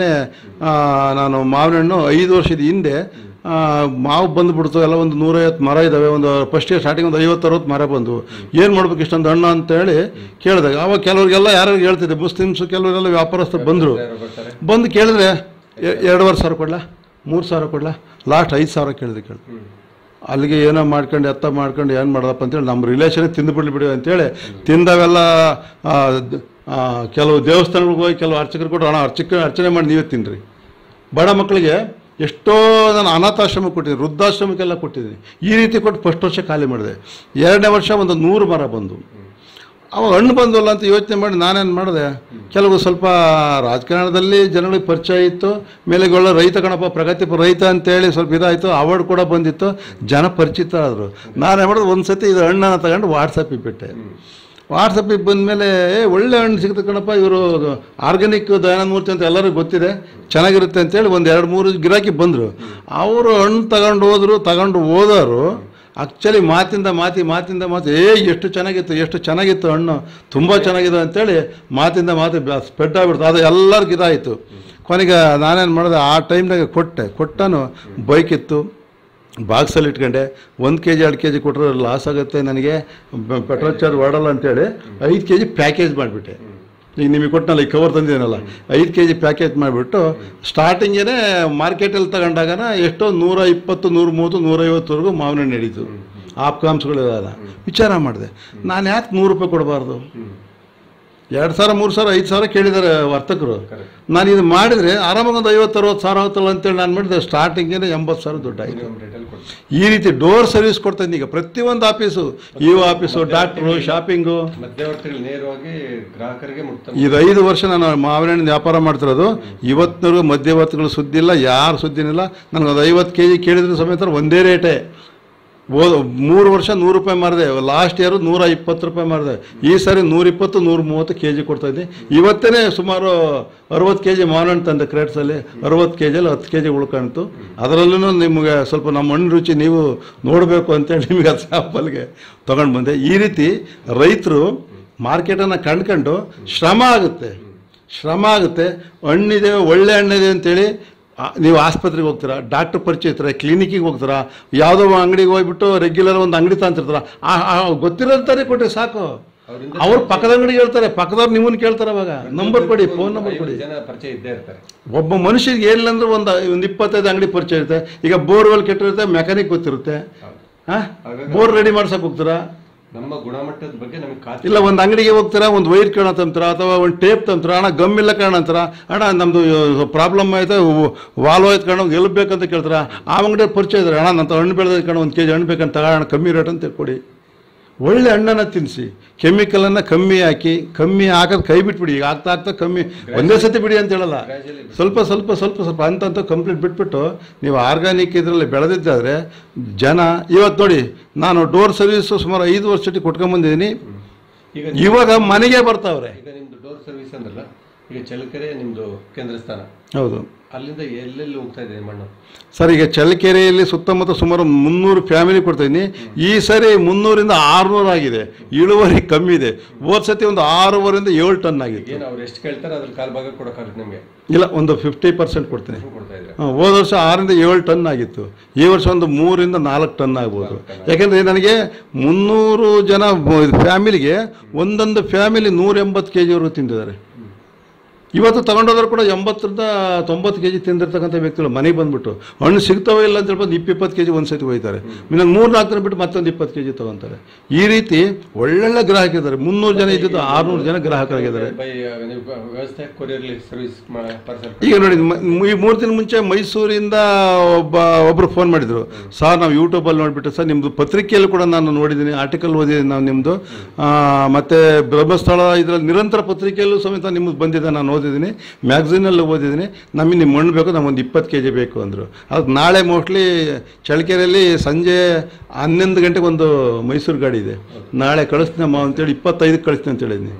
ನಾನು ಮಾವಿನ ಹಣ್ಣು ಐದು ವರ್ಷದ ಹಿಂದೆ ಆ, ಮಾವು ಬಂದುಬಿಡ್ತು ಎಲ್ಲ ಒಂದು ನೂರೈವತ್ತು ಮರ ಇದ್ದಾವೆ ಒಂದು ಫಸ್ಟಿಗೆ ಸ್ಟಾರ್ಟಿಂಗ್ ಒಂದು ಐವತ್ತು ಅರವತ್ತು ಮರ ಬಂದು ಏನು ಮಾಡ್ಬೇಕು ಇಷ್ಟೊಂದು ಹಣ್ಣು ಅಂತೇಳಿ ಕೇಳಿದಾಗ ಅವಾಗ ಕೆಲವ್ರಿಗೆಲ್ಲ ಯಾರು ಹೇಳ್ತಿದ್ದೆ ಮುಸ್ಲಿಮ್ಸು ಕೆಲವರೆಲ್ಲ ವ್ಯಾಪಾರಸ್ಥರು ಬಂದರು ಯಾರು ಬರ್ತಾರೆ ಬಂದು ಕೇಳಿದ್ರೆ ಎ- ಎರಡೂವರೆ ಸಾವಿರ ಕೊಡ್ಲಾ ಮೂರು ಸಾವಿರ ಕೊಡ್ಲಾ ಲಾಸ್ಟ್ ಐದು ಸಾವಿರ ಕೇಳಿದೆ ಕೇಳಿ ಅಲ್ಲಿಗೆ ಏನೋ ಮಾಡ್ಕೊಂಡು ಎತ್ತ ಮಾಡ್ಕೊಂಡು ಏನು ಮಾಡೋದಪ್ಪ ಅಂತೇಳಿ ನಮ್ಮ ರಿಲೇಷನ್ ತಿಂದುಬಿಡ್ಲಿ ಬಿಡಿ ಅಂತೇಳಿ ತಿಂದವೆಲ್ಲ ಆ, ದ್- ಆ, ಕೆಲವು ದೇವಸ್ಥಾನಗಳಿಗೆ ಹೋಗಿ ಕೆಲವು ಅರ್ಚಕರು ಕೊಟ್ಟು ಹಣ ಅರ್ಚಕ ಅರ್ಚನೆ ಮಾಡಿ ನೀವೇ ತಿನ್ನಿರಿ ಬಡ ಮಕ್ಕಳಿಗೆ ಎಷ್ಟೋ ನಾನು ಅನಾಥಾಶ್ರಮ ಕೊಟ್ಟಿದ್ದೀನಿ ವೃದ್ಧಾಶ್ರಮಕ್ಕೆಲ್ಲ ಕೊಟ್ಟಿದ್ದೀನಿ ಈ ರೀತಿ ಕೊಟ್ಟು ಫಸ್ಟ್ ವರ್ಷ ಖಾಲಿ ಮಾಡಿದೆ ಎರಡನೇ ವರ್ಷ ಒಂದು ನೂರು ಮರ ಬಂದು ಅವಾಗ ಹಣ್ಣು ಬಂದವಲ್ಲ ಅಂತ ಯೋಚನೆ ಮಾಡಿ ನಾನೇನು ಮಾಡಿದೆ ಕೆಲವು ಸ್ವಲ್ಪ ರಾಜಕಾರಣದಲ್ಲಿ ಜನಗಳಿಗೆ ಪರಿಚಯ ಇತ್ತು ಮೇಲೆ ಒಳ್ಳೆ ರೈತ ಕಣಪ್ಪ ಪ್ರಗತಿಪರ ರೈತ ಅಂತೇಳಿ ಸ್ವಲ್ಪ ಇದಾಯಿತು ಅವಾರ್ಡ್ ಕೂಡ ಬಂದಿತ್ತು ಜನ ಪರಿಚಿತ ಆದರು ನಾನೇನು ಮಾಡಿದೆ ಒಂದು ಸತಿ ಇದು ಹಣ್ಣನ್ನು ತಗೊಂಡು ವಾಟ್ಸಪ್ಪಿಗೆ ಬಿಟ್ಟೆ ವಾಟ್ಸಪ್ಪಿಗೆ ಬಂದಮೇಲೆ ಏ ಒಳ್ಳೆ ಹಣ್ಣು ಸಿಗುತ್ತೆ ಕಣಪ್ಪ ಇವರು ಆರ್ಗ್ಯಾನಿಕ್ ದಯಾನಂದ ಮೂರ್ತಿ ಅಂತ ಎಲ್ಲರಿಗೂ ಗೊತ್ತಿದೆ ಚೆನ್ನಾಗಿರುತ್ತೆ ಅಂತೇಳಿ ಒಂದು ಎರಡು ಮೂರು ಗಿರಾಕಿ ಬಂದರು ಅವರು ಹಣ್ಣು ತಗೊಂಡು ಹೋದರು ತಗೊಂಡು ಹೋದವರು ಆಕ್ಚುಲಿ ಮಾತಿಂದ ಮಾತಿ ಮಾತಿಂದ ಮಾತು ಏ ಎಷ್ಟು ಚೆನ್ನಾಗಿತ್ತು ಎಷ್ಟು ಚೆನ್ನಾಗಿತ್ತು ಹಣ್ಣು ತುಂಬ ಚೆನ್ನಾಗಿದೆ ಅಂತೇಳಿ ಮಾತಿಂದ ಮಾತು ಸ್ಪ್ರೆಡ್ ಆಗಿಬಿಡ್ತು ಅದು ಎಲ್ಲರಿಗೂ ಇದಾಯಿತು ಕೊನೆಗೆ ನಾನೇನು ಮಾಡಿದೆ ಆ ಟೈಮ್ನಾಗ ಕೊಟ್ಟೆ ಕೊಟ್ಟನು ಬೈಕ್ ಇತ್ತು ಬಾಕ್ಸಲ್ಲಿ ಇಟ್ಕೊಂಡೆ ಒಂದು ಕೆ ಜಿ ಎರಡು ಕೆ ಜಿ ಕೊಟ್ಟರೆ ಲಾಸ್ ಆಗುತ್ತೆ ನನಗೆ ಬ- ಪೆಟ್ರೋಲ್ ಚಾರ್ಜ್ ಹೊಡಲ್ಲ ಅಂತೇಳಿ ಐದು ಕೆ ಜಿ ಪ್ಯಾಕೇಜ್ ಮಾಡಿಬಿಟ್ಟೆ ಈಗ ನಿಮಗೆ ಕೊಟ್ಟನಲ್ಲ ಈ ಕವರ್ ತಂದಿದ್ದೀನಲ್ಲ ಐದು ಕೆ ಜಿ ಪ್ಯಾಕೇಜ್ ಮಾಡಿಬಿಟ್ಟು ಸ್ಟಾರ್ಟಿಂಗೇ ಮಾರ್ಕೆಟಲ್ಲಿ ತಗೊಂಡಾಗನ ಎಷ್ಟೋ ನೂರ ಇಪ್ಪತ್ತು ನೂರ ಮೂವತ್ತು ನೂರೈವತ್ತವರೆಗೂ ಮಾವಿನ ಹಣ್ಣು ನಡೀತು ಆಪ್ಕಾಂಶಗಳಿದಾದ ವಿಚಾರ ಮಾಡಿದೆ ನಾನು ಯಾಕೆ ನೂರು ರೂಪಾಯಿ ಕೊಡಬಾರ್ದು ಎರಡು ಸಾವಿರ ಮೂರು ಸಾವಿರ ಐದು ಸಾವಿರ ಕೇಳಿದ್ದಾರೆ ವರ್ತಕರು ನಾನು ಇದು ಮಾಡಿದರೆ ಆರಾಮಾಗಿ ಒಂದು ಐವತ್ತು ಅರವತ್ತು ಸಾವಿರ ಆಗುತ್ತಲ್ಲ ಅಂತೇಳಿ ನಾನು ಮಾಡಿದೆ ಸ್ಟಾರ್ಟಿಂಗೇ ಎಂಬತ್ತು ಸಾವಿರ ದುಡ್ಡು ಆಯಿತು ಮಿನಿಮಮ್ ರೇಟಲ್ಲಿ ಕೊಡ್ತೀವಿ ಈ ರೀತಿ ಡೋರ್ ಸರ್ವಿಸ್ ಕೊಡ್ತಾ ಇದ್ದೀನಿ ಈಗ ಪ್ರತಿಯೊಂದು office E office doctor shopping ಮಧ್ಯವರ್ತಿಗಳು ನೇರವಾಗಿ ಗ್ರಾಹಕರಿಗೆ ಮುಟ್ತ ಇದು ಐದು ವರ್ಷ ನಾನು ಮಾವಿನ ಹಣ್ಣಿನ ವ್ಯಾಪಾರ ಮಾಡ್ತಿರೋದು ಇವತ್ತಿನವರೆಗೂ ಮಧ್ಯವರ್ತಿಗಳು ಸುದ್ದಿ ಇಲ್ಲ ಯಾರು ಸುದ್ದಿನಿಲ್ಲ ನನಗೆ ಒಂದು ಐವತ್ತು ಕೆ ಜಿ ಕೇಳಿದ್ರೆ ಸಮೇತ ಒಂದೇ ರೇಟೇ ಓ ಮೂರು ವರ್ಷ ನೂರು ರೂಪಾಯಿ ಮಾರಿದೆ ಲಾಸ್ಟ್ ಇಯರು ನೂರ ಇಪ್ಪತ್ತು ರೂಪಾಯಿ ಮಾರಿದೆ ಈ ಸಾರಿ ನೂರಿಪ್ಪತ್ತು ನೂರ ಮೂವತ್ತು ಕೆ ಜಿ ಕೊಡ್ತಾ ಇದ್ದೀನಿ ಇವತ್ತೇ ಸುಮಾರು ಅರವತ್ತು ಕೆ ಜಿ ಮಾವಿನ ಹಣ್ಣು ತಂದೆ ಕ್ರೇಟ್ಸಲ್ಲಿ ಅರವತ್ತು ಕೆ ಜಿಯಲ್ಲಿ ಹತ್ತು ಕೆ ಜಿ ಉಳ್ಕೊಂತು ಅದರಲ್ಲೂ ನಿಮಗೆ ಸ್ವಲ್ಪ ನಮ್ಮ ಹಣ್ಣು ರುಚಿ ನೀವು ನೋಡಬೇಕು ಅಂತೇಳಿ ನಿಮಗೆ ಅದು ಸ್ಯಾಂಪಲ್ಗೆ ತೊಗೊಂಡು ಬಂದೆ ಈ ರೀತಿ ರೈತರು ಮಾರ್ಕೆಟನ್ನು ಕಂಡ್ಕೊಂಡು ಶ್ರಮ ಆಗುತ್ತೆ ಶ್ರಮ ಆಗುತ್ತೆ ಹಣ್ಣಿದೆ ಒಳ್ಳೆ ಹಣ್ಣಿದೆ ಅಂತೇಳಿ ಆ, ನೀವು ಆಸ್ಪತ್ರೆಗೆ ಹೋಗ್ತೀರಾ ಡಾಕ್ಟರ್ ಪರಿಚಯ ಇರ್ತಾರೆ ಕ್ಲಿನಿಕ್ಕಿಗೆ ಹೋಗ್ತೀರಾ ಯಾವುದೋ ಅಂಗಡಿಗೆ ಹೋಗ್ಬಿಟ್ಟು ರೆಗ್ಯುಲರ್ ಒಂದು ಅಂಗಡಿ ತಂತಿರ್ತಾರ ಗೊತ್ತಿರೋಂತಾನೆ ಕೊಟ್ಟರೆ ಸಾಕು ಅವರಿಂದ ಅವ್ರು ಪಕ್ಕದ ಅಂಗಡಿಗೆ ಹೇಳ್ತಾರೆ ಪಕ್ಕದವ್ರು ನಿಮ್ಮನ್ನು ಕೇಳ್ತಾರೆ ಅವಾಗ ನಂಬರ್ ಕೊಡಿ ಫೋನ್ ನಂಬರ್ ಕೊಡಿ ಜನ ಪರಿಚಯ ಇದ್ದೇ ಇರ್ತಾರೆ ಒಬ್ಬ ಮನುಷ್ಯನಿಗೆ ಏನಿಲ್ಲ ಅಂದ್ರೆ ಒಂದು ಒಂದು ಇಪ್ಪತ್ತೈದು ಅಂಗಡಿ ಪರಿಚಯ ಇರುತ್ತೆ ಈಗ ಬೋರ್ವೆಲ್ ಕೆಟ್ಟಿರುತ್ತೆ ಮೆಕ್ಯಾನಿಕ್ ಗೊತ್ತಿರುತ್ತೆ ಹಾಂ ಹಾಗಾಗಿ ಬೋರ್ ರೆಡಿ ಮಾಡ್ಸಕ್ಕೆ ಹೋಗ್ತೀರಾ ನಮ್ಮ ಗುಣಮಟ್ಟದ ಬಗ್ಗೆ ನಮಗೆ ಖಾತ್ರಿ ಇಲ್ಲ ಒಂದು ಅಂಗಡಿಗೆ ಹೋಗ್ತೀರಾ ಒಂದು ವೈರ್ ಕಣ ತಂತ್ರ ಅಥವಾ ಒಂದು ಟೇಪ್ ತಂತ್ರ ಅಣ್ಣ ಗಮ್ ಇಲ್ಲ ಕಣ ಅಂತಾರ ಅಣ್ಣ ನಮ್ಮದು ಪ್ರಾಬ್ಲಮ್ ಆಯ್ತು ವಾಲ್ವ್ ಆಯ್ತು ಕಣ ಎಲ್ಲಿ ಬೇಕಂತ ಕೇಳ್ತಾರ ಆ ಅಂಗಡಿ ಪರಿಚಯ ಇದ್ದಾರೆ ಅಣ್ಣ ನನ್ನ ಹಣ್ಣು ಬೆಳೆದ ಕಣ ಒಂದು ಕೆ ಜಿ ಹಣ್ಣು ಬೇಕಂತ ತಗೋಣ ಕಮ್ಮಿ ರೇಟ್ ಅಂತ ಕೊಡಿ ಒಳ್ಳೆ ಹಣ್ಣನ್ನು ತಿನ್ನಿಸಿ ಕೆಮಿಕಲನ್ನು ಕಮ್ಮಿ ಹಾಕಿ ಕಮ್ಮಿ ಹಾಕೋದು ಕೈ ಬಿಟ್ಬಿಡಿ ಈಗ ಆಗ್ತಾ ಆಗ್ತಾ ಕಮ್ಮಿ ಒಂದೇ ಸತಿ ಬಿಡಿ ಅಂತ ಹೇಳಲ್ಲ Gradually ಸ್ವಲ್ಪ ಸ್ವಲ್ಪ ಸ್ವಲ್ಪ ಸ್ವಲ್ಪ ಅಂತ ಅಂತ ಕಂಪ್ಲೀಟ್ ಬಿಟ್ಬಿಟ್ಟು ನೀವು ಆರ್ಗಾನಿಕ್ ಇದರಲ್ಲಿ ಬೆಳೆದಿದ್ದಾದರೆ ಜನ ಇವತ್ತು ನೋಡಿ ನಾನು ಡೋರ್ ಸರ್ವಿಸು ಸುಮಾರು ಐದು ವರ್ಷಕ್ಕೆ ಕೊಟ್ಕೊಂಬಂದಿದ್ದೀನಿ ಈಗ ಇವಾಗ ಮನೆಗೆ ಬರ್ತಾವ್ರೆ ಈಗ ನಿಮ್ದು ಡೋರ್ ಸರ್ವಿಸ್ ಅಂದ್ರಲ್ಲ ಈಗ ಚಳ್ಳಕೆರೆ ನಿಮ್ದು ಕೇಂದ್ರ ಸ್ಥಾನ ಹೌದು ಅಲ್ಲಿಂದ ಎಲ್ಲೆಲ್ಲಿ ಹೋಗ್ತಾ ಇದೆ ಮಣ್ಣು ಸರ್ ಈಗ ಚಳ್ಳಕೆರೆಯಲ್ಲಿ ಸುತ್ತಮುತ್ತ ಸುಮಾರು ಮುನ್ನೂರು ಫ್ಯಾಮಿಲಿ ಕೊಡ್ತಾಯಿದ್ದೀನಿ ಈ ಸರಿ ಮುನ್ನೂರಿಂದ ಆರುನೂರು ಆಗಿದೆ ಇಳುವರಿ ಕಮ್ಮಿ ಇದೆ ಹೋದ ಸತಿ ಒಂದು ಆರೂವರೆಯಿಂದ ಏಳು ಟನ್ ಆಗಿತ್ತು ಏನು ಅವ್ರು ಎಷ್ಟು ಕೇಳ್ತಾರೆ ಅದ್ರ ಕಾಲ್ ಭಾಗ ಕೊಡೋಕ್ಕಾಗುತ್ತೆ ನಿಮಗೆ ಇಲ್ಲ ಒಂದು ಫಿಫ್ಟಿ ಪರ್ಸೆಂಟ್ ಕೊಡ್ತೀನಿ ಕೊಡ್ತಾ ಇದ್ರೆ ಹಾ, ಹೋದ ವರ್ಷ ಆರರಿಂದ ಏಳು ಟನ್ ಆಗಿತ್ತು ಈ ವರ್ಷ ಒಂದು ಮೂರಿಂದ ನಾಲ್ಕು ಟನ್ ಆಗ್ಬೋದು ಯಾಕೆಂದರೆ ನನಗೆ ಮುನ್ನೂರು ಜನ ಫ್ಯಾಮಿಲಿಗೆ ಒಂದೊಂದು ಫ್ಯಾಮಿಲಿ ನೂರ ಎಂಬತ್ತು ಕೆ ಜಿವರೆಗೂ ತಿಂದಿದ್ದಾರೆ ಇವತ್ತು ತಗೊಂಡೋದ್ರು ಕೂಡ ಎಂಬತ್ತರಿಂದ ತೊಂಬತ್ತು ಕೆ ಜಿ ತಿಂದಿರ್ತಕ್ಕಂಥ ವ್ಯಕ್ತಿಗಳು ಮನೆಗೆ ಬಂದ್ಬಿಟ್ಟು ಹಣ್ಣು ಸಿಗ್ತಾವೋ ಇಲ್ಲ ಅಂತ ಹೇಳ್ಬೋದು ಇಪ್ಪಿಪ್ಪತ್ತು ಕೆ ಜಿ ಒಂದು ಸತಿ ಹೋಯ್ತಾರೆ ಇನ್ನೊಂದು ಮೂರು ನಾಲ್ಕು ದಿನ ಬಿಟ್ಟು ಮತ್ತೊಂದು ಇಪ್ಪತ್ತು ಕೆ ಜಿ ತೊಗೊತಾರೆ ಈ ರೀತಿ ಒಳ್ಳೊಳ್ಳೆ ಗ್ರಾಹಕರಿದ್ದಾರೆ ಮುನ್ನೂರು ಜನ ಇದ್ದಿದ್ದು ಆರುನೂರು ಜನ ಗ್ರಾಹಕರಾಗಿದ್ದಾರೆ ಬೈ ನೀವು ವ್ಯವಸ್ಥೆ ಕೊರಿಯರ್ಲಿ ಸರ್ವಿಸ್ ಪಾರ್ಸಲ್ ಈಗ ನೋಡಿ ಮ- ಈ ಮೂರು ದಿನ ಮುಂಚೆ ಮೈಸೂರಿಂದ ಒಬ್ಬ ಒಬ್ಬರು ಫೋನ್ ಮಾಡಿದರು ಸರ್ ನಾವು ಯೂಟ್ಯೂಬಲ್ಲಿ ನೋಡಿಬಿಟ್ಟು ಸರ್ ನಿಮ್ಮದು ಪತ್ರಿಕೆಯಲ್ಲಿ ಕೂಡ ನಾನು ನೋಡಿದ್ದೀನಿ ಆರ್ಟಿಕಲ್ ಓದಿದ್ದೀನಿ ನಾವು ನಿಮ್ಮದು ಮತ್ತು ಬ್ರಹ್ಮಸ್ಥಳ ಇದರಲ್ಲಿ ನಿರಂತರ ಪತ್ರಿಕೆಯಲ್ಲೂ ಸಮೇತ ನಿಮ್ಮದು ಬಂದಿದೆ ನಾನು ಓದಿದ್ದೀನಿ ಮ್ಯಾಗ್ಝಿನಲ್ಲಿ ಓದಿದ್ದೀನಿ ನಮಗೆ ನಿಮ್ಮ ಮಣ್ಣು ಬೇಕು ನಮಗೊಂದು ಇಪ್ಪತ್ತು ಕೆ ಜಿ ಬೇಕು ಅಂದರು ಅದು ನಾಳೆ ಮೋಸ್ಟ್ಲಿ ಚಳ್ಳಕೆರೆಯಲ್ಲಿ ಸಂಜೆ ಹನ್ನೊಂದು ಗಂಟೆಗೆ ಒಂದು ಮೈಸೂರು ಗಾಡಿ ಇದೆ ನಾಳೆ ಕಳಿಸ್ತೀನಮ್ಮ ಅಂತೇಳಿ ಇಪ್ಪತ್ತೈದಕ್ಕೆ ಕಳಿಸ್ತೀನಿ ಅಂತ ಹೇಳಿದ್ದೀನಿ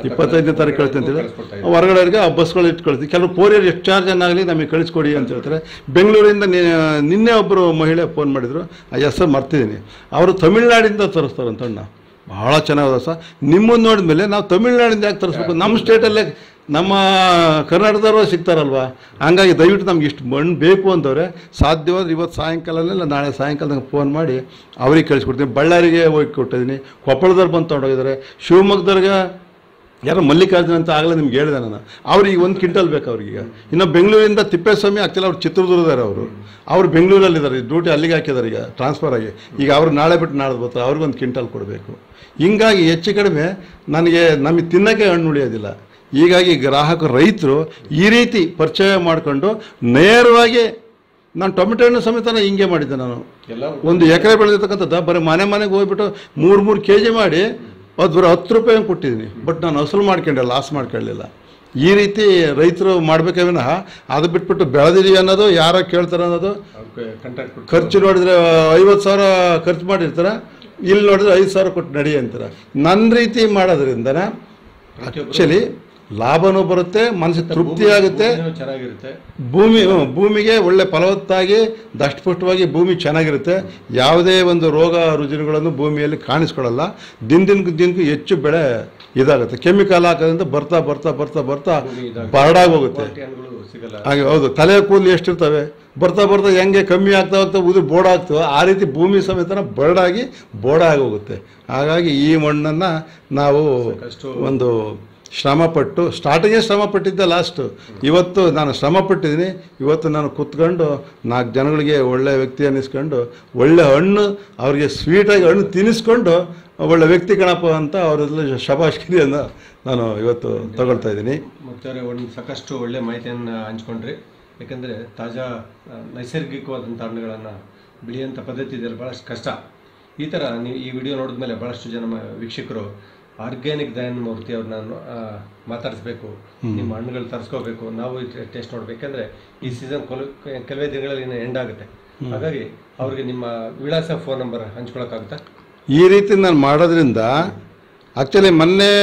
ಇಪ್ಪತ್ತೈದನೇ ತಾರೀಕು ಕಳಿಸ್ತೀನಿ ಅಂತೇಳಿ ಕಳಿಸ್ಕೊಡ್ತಾ ಹೊರಗಡೆಯವರಿಗೆ ಆ ಬಸ್ಗಳು ಇಟ್ಟು ಕಳಿಸ್ತೀವಿ ಕೆಲವು ಕೊರಿಯರ್ ಎಷ್ಟು ಚಾರ್ಜ್ ಅನ್ನಾಗಲಿ ನಮಗೆ ಕಳಿಸ್ಕೊಡಿ ಅಂತ ಹೇಳ್ತಾರೆ ಬೆಂಗಳೂರಿಂದ ನಿ- ನಿನ್ನೆ ಒಬ್ಬರು ಮಹಿಳೆ ಫೋನ್ ಮಾಡಿದರು ಆ ಹೆಸರು ಮರ್ತಿದ್ದೀನಿ ಅವರು ತಮಿಳ್ನಾಡಿಂದ ತರಿಸ್ತಾರಂತ ಅಣ್ಣ ಭಾಳ ಚೆನ್ನಾಗಿದೆ ಸರ್ ನಿಮ್ಮನ್ನು ನೋಡಿದ್ಮೇಲೆ ನಾವು ತಮಿಳ್ನಾಡಿಂದ ಯಾಕೆ ತರಿಸ್ಬೇಕು ನಮ್ಮ ಸ್ಟೇಟಲ್ಲೇ ನಮ್ಮ ಕರ್ನಾಟಕದವರು ಸಿಗ್ತಾರಲ್ವಾ ಹಂಗಾಗಿ ದಯವಿಟ್ಟು ನಮ್ಗೆ ಇಷ್ಟು ಮಣ್ಣು ಬೇಕು ಅಂತವ್ರೆ ಸಾಧ್ಯವಾದ್ರೆ ಇವತ್ತು ಸಾಯಂಕಾಲನೇ ಇಲ್ಲ ನಾಳೆ ಸಾಯಂಕಾಲ ನಂಗೆ ಫೋನ್ ಮಾಡಿ ಅವ್ರಿಗೆ ಕಳಿಸ್ಕೊಡ್ತೀನಿ ಬಳ್ಳಾರಿಗೆ ಹೋಗಿ ಕೊಟ್ಟಿದ್ದೀನಿ ಕೊಪ್ಪಳದವ್ರು ಬಂದು ತೊಗೊಂಡೋಗಿದ್ದಾರೆ ಶಿವಮೊಗ್ಗದವ್ರಿಗೆ ಯಾರೋ ಮಲ್ಲಿಕಾರ್ಜುನ ಅಂತ ಆಗಲೇ ನಿಮ್ಗೆ ಹೇಳಿದೆ ನಾನು ಅವ್ರಿಗೆ ಒಂದು ಕ್ವಿಂಟಲ್ ಬೇಕು ಅವ್ರಿಗೆ ಇನ್ನು ಬೆಂಗಳೂರಿಂದ ತಿಪ್ಪೇಸ್ವಾಮಿ ಆಕ್ಚುಲಿ ಅವ್ರು ಚಿತ್ರದುರ್ಗದಾರೆ ಅವರು ಅವ್ರು ಬೆಂಗಳೂರಲ್ಲಿದ್ದಾರೆ ಡ್ಯೂಟಿ ಅಲ್ಲಿಗೆ ಹಾಕಿದ್ದಾರೆ ಈಗ ಟ್ರಾನ್ಸ್ಫರ್ ಆಗಿ ಈಗ ಅವ್ರು ನಾಳೆ ಬಿಟ್ಟು ನಾಳೆ ಬರ್ತಾರೆ ಅವ್ರಿಗೊಂದು ಕ್ವಿಂಟಲ್ ಕೊಡಬೇಕು ಹಿಂಗಾಗಿ ಹೆಚ್ಚು ಕಡಿಮೆ ನನಗೆ ನಮಗೆ ತಿನ್ನೋಕ್ಕೆ ಹಣ್ಣು ಉಳಿಯೋದಿಲ್ಲ ಹೀಗಾಗಿ ಗ್ರಾಹಕರು ರೈತರು ಈ ರೀತಿ ಪರಿಚಯ ಮಾಡಿಕೊಂಡು ನೇರವಾಗಿ ನಾನು ಟೊಮೆಟೊ ಹಣ್ಣು ಸಮೇತ ಹಿಂಗೆ ಮಾಡಿದ್ದೆ ನಾನು ಎಲ್ಲ ಒಂದು ಎಕರೆ ಬೆಳೆದಿರ್ತಕ್ಕಂಥದ್ದು ಬರೀ ಮನೆ ಮನೆಗೆ ಹೋಗ್ಬಿಟ್ಟು ಮೂರು ಮೂರು ಕೆ ಜಿ ಮಾಡಿ ಅದು ಬರೀ ಹತ್ತು ರೂಪಾಯಿ ಹಂಗೆ ಕೊಟ್ಟಿದ್ದೀನಿ ಬಟ್ ನಾನು ಹಸಲು ಮಾಡ್ಕೊಂಡೆ ಲಾಸ್ ಮಾಡ್ಕೊಳ್ಳಿಲ್ಲ ಈ ರೀತಿ ರೈತರು ಮಾಡಬೇಕೇ ವಿನಃ ಅದು ಬಿಟ್ಬಿಟ್ಟು ಬೆಳೆದಿದ್ದೀವಿ ಅನ್ನೋದು ಯಾರೋ ಕೇಳ್ತಾರೆ ಅನ್ನೋದು ಕಾಂಟ್ರಾಕ್ಟ್ ಖರ್ಚು ನೋಡಿದ್ರೆ ಐವತ್ತು ಸಾವಿರ ಖರ್ಚು ಮಾಡಿರ್ತಾರೆ ಇಲ್ಲಿ ನೋಡಿದ್ರೆ ಐದು ಸಾವಿರ ಕೊಟ್ಟು ನಡಿ ಅಂತಾರೆ ನನ್ನ ರೀತಿ ಮಾಡೋದ್ರಿಂದನೇ ಆ್ಯಕ್ಚುಲಿ ಲಾಭನೂ ಬರುತ್ತೆ ಮನಸ್ಸಿಗೆ ತೃಪ್ತಿ ಆಗುತ್ತೆ ಚೆನ್ನಾಗಿರುತ್ತೆ ಭೂಮಿ ಹ್ಮ್, ಭೂಮಿಗೆ ಒಳ್ಳೆ ಫಲವತ್ತಾಗಿ ದಷ್ಟಪುಷ್ಟವಾಗಿ ಭೂಮಿ ಚೆನ್ನಾಗಿರುತ್ತೆ ಯಾವುದೇ ಒಂದು ರೋಗ ರುಜಿನಗಳನ್ನು ಭೂಮಿಯಲ್ಲಿ ಕಾಣಿಸ್ಕೊಳ್ಳಲ್ಲ ದಿನ ದಿನಕ್ಕೂ ದಿನಕ್ಕೂ ಹೆಚ್ಚು ಬೆಳೆ ಇದಾಗುತ್ತೆ ಕೆಮಿಕಲ್ ಹಾಕೋದ್ರಿಂದ ಬರ್ತಾ ಬರ್ತಾ ಬರ್ತಾ ಬರ್ತಾ ಬರಡಾಗಿ ಹೋಗುತ್ತೆ ಹಣ್ಣುಗಳು ಸಿಗಲ್ಲ ಹಾಗೆ ಹೌದು ತಲೆ ಕೂದಲು ಎಷ್ಟಿರ್ತವೆ ಬರ್ತಾ ಬರ್ತಾ ಹೆಂಗೆ ಕಮ್ಮಿ ಆಗ್ತಾ ಹೋಗ್ತಾ ಉದುರು ಬೋಡ ಆಗ್ತವೆ ಆ ರೀತಿ ಭೂಮಿ ಸಮೇತನ ಬರಡಾಗಿ ಬೋಡ ಆಗಿ ಹೋಗುತ್ತೆ ಹಾಗಾಗಿ ಈ ಮಣ್ಣನ್ನು ನಾವು ಒಂದು ಶ್ರಮಪಟ್ಟು ಸ್ಟಾರ್ಟಿಂಗೇ ಶ್ರಮ ಪಟ್ಟಿದ್ದೆ ಲಾಸ್ಟು ಇವತ್ತು ನಾನು ಶ್ರಮ ಪಟ್ಟಿದ್ದೀನಿ ಇವತ್ತು ನಾನು ಕುತ್ಕೊಂಡು ನಾಲ್ಕು ಜನಗಳಿಗೆ ಒಳ್ಳೆಯ ವ್ಯಕ್ತಿ ಅನ್ನಿಸ್ಕೊಂಡು ಒಳ್ಳೆ ಹಣ್ಣು ಅವ್ರಿಗೆ ಸ್ವೀಟಾಗಿ ಹಣ್ಣು ತಿನ್ನಿಸ್ಕೊಂಡು ಒಳ್ಳೆ ವ್ಯಕ್ತಿ ಕಣಪ್ಪ ಅಂತ ಅವರೆಲ್ಲ ಶಬಾಷ್ಗಿರಿಯನ್ನು ನಾನು ಇವತ್ತು ತಗೊಳ್ತಾ ಇದ್ದೀನಿ ಮತ್ತೆ ಒಂದು ಸಾಕಷ್ಟು ಒಳ್ಳೆ ಮಾಹಿತಿಯನ್ನು ಹಂಚ್ಕೊಂಡ್ರಿ ಯಾಕಂದರೆ ತಾಜಾ ಆ, ನೈಸರ್ಗಿಕವಾದಂಥ ಹಣ್ಣುಗಳನ್ನು ಬೆಳೆಯುವಂಥ ಪದ್ಧತಿ ಇದೆಯಲ್ಲ ಭಾಳಷ್ಟು ಕಷ್ಟ ಈ ಥರ ನೀವು ಈ ವಿಡಿಯೋ ನೋಡಿದ್ಮೇಲೆ ಭಾಳಷ್ಟು ಜನ ಮ- ವೀಕ್ಷಕರು ಆರ್ಗ್ಯಾನಿಕ್ ದಯಾನಂದ ಮೂರ್ತಿ ಅವ್ರನ್ನ ಆ, ಮಾತಾಡಿಸ್ಬೇಕು ನಿಮ್ಮ ಹಣ್ಣುಗಳು ತರಿಸ್ಕೋಬೇಕು ನಾವು ಟೇಸ್ಟ್ ನೋಡ್ಬೇಕಂದ್ರೆ ಈ ಸೀಸನ್ ಕೆಲವೇ ದಿನಗಳಲ್ಲಿ ಇನ್ನು ಎಂಡ್ ಆಗುತ್ತೆ ಹಾಗಾಗಿ ಅವ್ರಿಗೆ ನಿಮ್ಮ ವಿಳಾಸ ಫೋನ್ ನಂಬರ್ ಹಂಚ್ಕೊಳಕ್ಕಾಗುತ್ತಾ ಈ ರೀತಿ ನಾನು ಮಾಡೋದ್ರಿಂದ ಆ್ಯಕ್ಚುಲಿ ಮೊನ್ನೆ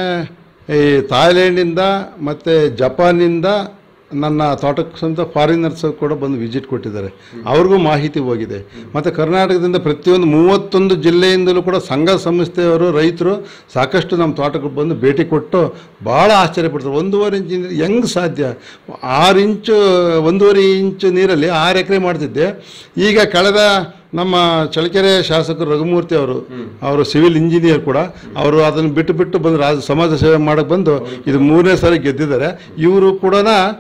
ಈ ಥಾಯ್ಲೆಂಡಿಂದ ಮತ್ತು ಜಪಾನಿಂದ ನನ್ನ ತೋಟಕ್ಕೆ ಸ್ವಂತ ಫಾರಿನರ್ಸ್ ಕೂಡ ಬಂದು ವಿಸಿಟ್ ಕೊಟ್ಟಿದ್ದಾರೆ ಅವ್ರಿಗೂ ಮಾಹಿತಿ ಹೋಗಿದೆ ಮತ್ತು ಕರ್ನಾಟಕದಿಂದ ಪ್ರತಿಯೊಂದು ಮೂವತ್ತೊಂದು ಜಿಲ್ಲೆಯಿಂದಲೂ ಕೂಡ ಸಂಘ ಸಂಸ್ಥೆಯವರು ರೈತರು ಸಾಕಷ್ಟು ನಮ್ಮ ತೋಟಕ್ಕೆ ಬಂದು ಭೇಟಿ ಕೊಟ್ಟು ಭಾಳ ಆಶ್ಚರ್ಯಪಡ್ತಾರೆ ಒಂದೂವರೆ ಇಂಚ್ ನೀರು ಹೆಂಗೆ ಸಾಧ್ಯ ಆರು ಇಂಚು ಒಂದೂವರೆ ಇಂಚು ನೀರಲ್ಲಿ ಆರು ಎಕರೆ ಮಾಡ್ತಿದ್ದೆ ಈಗ ಕಳೆದ ನಮ್ಮ ಚಳ್ಳಕೆರೆ ಶಾಸಕರು ರಘುಮೂರ್ತಿ ಅವರು ಅವರು ಸಿವಿಲ್ ಇಂಜಿನಿಯರ್ ಕೂಡ ಅವರು ಅದನ್ನು ಬಿಟ್ಟು ಬಿಟ್ಟು ಬಂದು ರಾಜ ಸಮಾಜ ಸೇವೆ ಮಾಡಕ್ಕೆ ಬಂದು ಇದು ಮೂರನೇ ಸಾರಿ ಗೆದ್ದಿದ್ದಾರೆ ಇವರು ಕೂಡ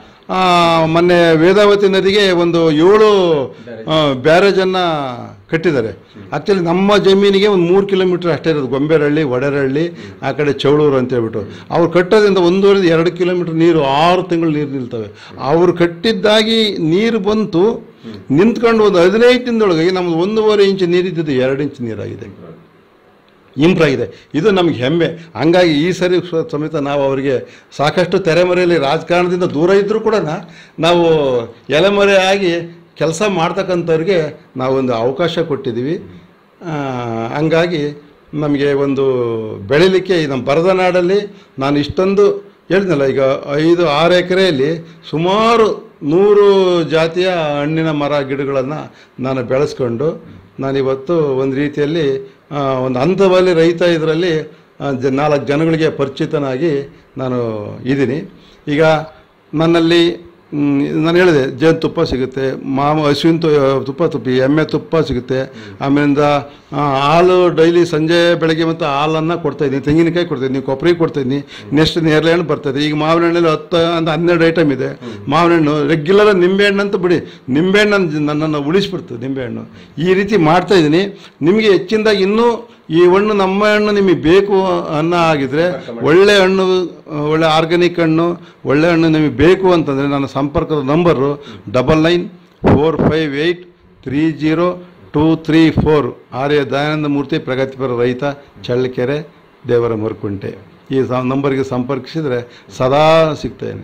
ಮೊನ್ನೆ ವೇದಾವತಿ ನದಿಗೆ ಒಂದು ಏಳು ಬ್ಯಾರೇಜನ್ನು ಕಟ್ಟಿದ್ದಾರೆ ಆ್ಯಕ್ಚುಲಿ ನಮ್ಮ ಜಮೀನಿಗೆ ಒಂದು ಮೂರು ಕಿಲೋಮೀಟ್ರ್ ಅಷ್ಟೇ ಇರೋದು ಗೊಂಬೆರಹಳ್ಳಿ ಒಡೆರಹಳ್ಳಿ ಆ ಕಡೆ ಚೌಳೂರು ಅಂತ ಹೇಳ್ಬಿಟ್ಟು ಅವ್ರು ಕಟ್ಟೋದ್ರಿಂದ ಒಂದೂವರೆ ಎರಡು ಕಿಲೋಮೀಟ್ರ್ ನೀರು ಆರು ತಿಂಗಳು ನೀರು ನಿಲ್ತವೆ ಅವರು ಕಟ್ಟಿದ್ದಾಗಿ ನೀರು ಬಂತು ನಿಂತ್ಕೊಂಡು ಒಂದು ಹದಿನೈದು ದಿನದೊಳಗೆ ನಮ್ದು ಒಂದೂವರೆ ಇಂಚು ನೀರಿದ್ದು ಎರಡು ಇಂಚು ನೀರಾಗಿದೆ ಇಂಪ್ರೂವ್ ಆಗಿದೆ ಇದು ನಮಗೆ ಹೆಮ್ಮೆ ಹಂಗಾಗಿ ಈ ಸರಿ ಸ- ಸಮೇತ ನಾವು ಅವರಿಗೆ ಸಾಕಷ್ಟು ತೆರೆಮರೆಯಲ್ಲಿ ರಾಜಕಾರಣದಿಂದ ದೂರ ಇದ್ದರೂ ಕೂಡ ನಾವು ಎಲೆಮರೆ ಆಗಿ ಕೆಲಸ ಮಾಡ್ತಕ್ಕಂಥವ್ರಿಗೆ ನಾವೊಂದು ಅವಕಾಶ ಕೊಟ್ಟಿದ್ದೀವಿ ಆ, ಹಂಗಾಗಿ ನಮಗೆ ಒಂದು ಬೆಳಿಲಿಕ್ಕೆ ಈ ನಮ್ಮ ಬರದ ನಾಡಲ್ಲಿ ನಾನು ಇಷ್ಟೊಂದು ಹೇಳಿದ್ನಲ್ಲ ಈಗ ಐದು ಆರು ಎಕರೆಯಲ್ಲಿ ಸುಮಾರು ನೂರು ಜಾತಿಯ ಹಣ್ಣಿನ ಮರ ಗಿಡಗಳನ್ನು ನಾನು ಬೆಳೆಸ್ಕೊಂಡು ನಾನಿವತ್ತು ಒಂದು ರೀತಿಯಲ್ಲಿ ಆ, ಒಂದು ಹಂತದಲ್ಲಿ ರೈತ ಇದರಲ್ಲಿ ಜ ನಾಲ್ಕು ಜನಗಳಿಗೆ ಪರಿಚಿತನಾಗಿ ನಾನು ಇದ್ದೀನಿ ಈಗ ನನ್ನಲ್ಲಿ ಮ್, ನಾನು ಹೇಳಿದೆ ಜೇನುತುಪ್ಪ ಸಿಗುತ್ತೆ ಮಾವು ಹಸುವಿನ ತು- ತುಪ್ಪ ತುಪ್ಪಿ ಎಮ್ಮೆ ತುಪ್ಪ ಸಿಗುತ್ತೆ ಆಮೇಲಿಂದ ಆ, ಹಾಲು ಡೈಲಿ ಸಂಜೆ ಬೆಳಗ್ಗೆ ಮತ್ತು ಹಾಲನ್ನು ಕೊಡ್ತಾಯಿದ್ದೀನಿ ತೆಂಗಿನಕಾಯಿ ಕೊಡ್ತಾಯಿದ್ದೀನಿ ಕೊಬ್ಬರಿ ಕೊಡ್ತಾಯಿದ್ದೀನಿ ನೆಕ್ಸ್ಟ್ ನೇರಳೆ ಹಣ್ಣು ಬರ್ತದೆ ಈಗ ಮಾವಿನ ಹಣ್ಣಲ್ಲಿ ಹತ್ತು ಅಂತ ಹನ್ನೆರಡು ಐಟಮ್ ಇದೆ ಮಾವಿನ ಹಣ್ಣು ರೆಗ್ಯುಲರ್ ನಿಂಬೆಹಣ್ಣು ಅಂತ ಬಿಡಿ ನಿಂಬೆಹಣ್ಣು ನನ್ನನ್ನು ಉಳಿಸ್ಬಿಡ್ತದೆ ನಿಂಬೆಹಣ್ಣು ಈ ರೀತಿ ಮಾಡ್ತಾಯಿದ್ದೀನಿ ನಿಮಗೆ ಹೆಚ್ಚಿನದಾಗಿ ಇನ್ನೂ ಈ ಹಣ್ಣು ನಮ್ಮ ಹಣ್ಣು ನಿಮಗೆ ಬೇಕು ಅನ್ನೋ ಆಗಿದ್ರೆ ಒಳ್ಳೆ ಹಣ್ಣು ಒಳ್ಳೆ ಆರ್ಗ್ಯಾನಿಕ್ ಹಣ್ಣು ಒಳ್ಳೆ ಹಣ್ಣು ನಿಮಗೆ ಬೇಕು ಅಂತಂದರೆ ನನ್ನ ಸಂಪರ್ಕದ number double nine four five eight three zero two three four Arya Dayananda Murthy ಪ್ರಗತಿಪರ ರೈತ ಚಳ್ಳಕೆರೆ ದೇವರ ಮರುಕುಂಟೆ ಈ ಸ ನಂಬರ್ಗೆ ಸಂಪರ್ಕಿಸಿದರೆ ಸದಾ ಸಿಗ್ತೇನೆ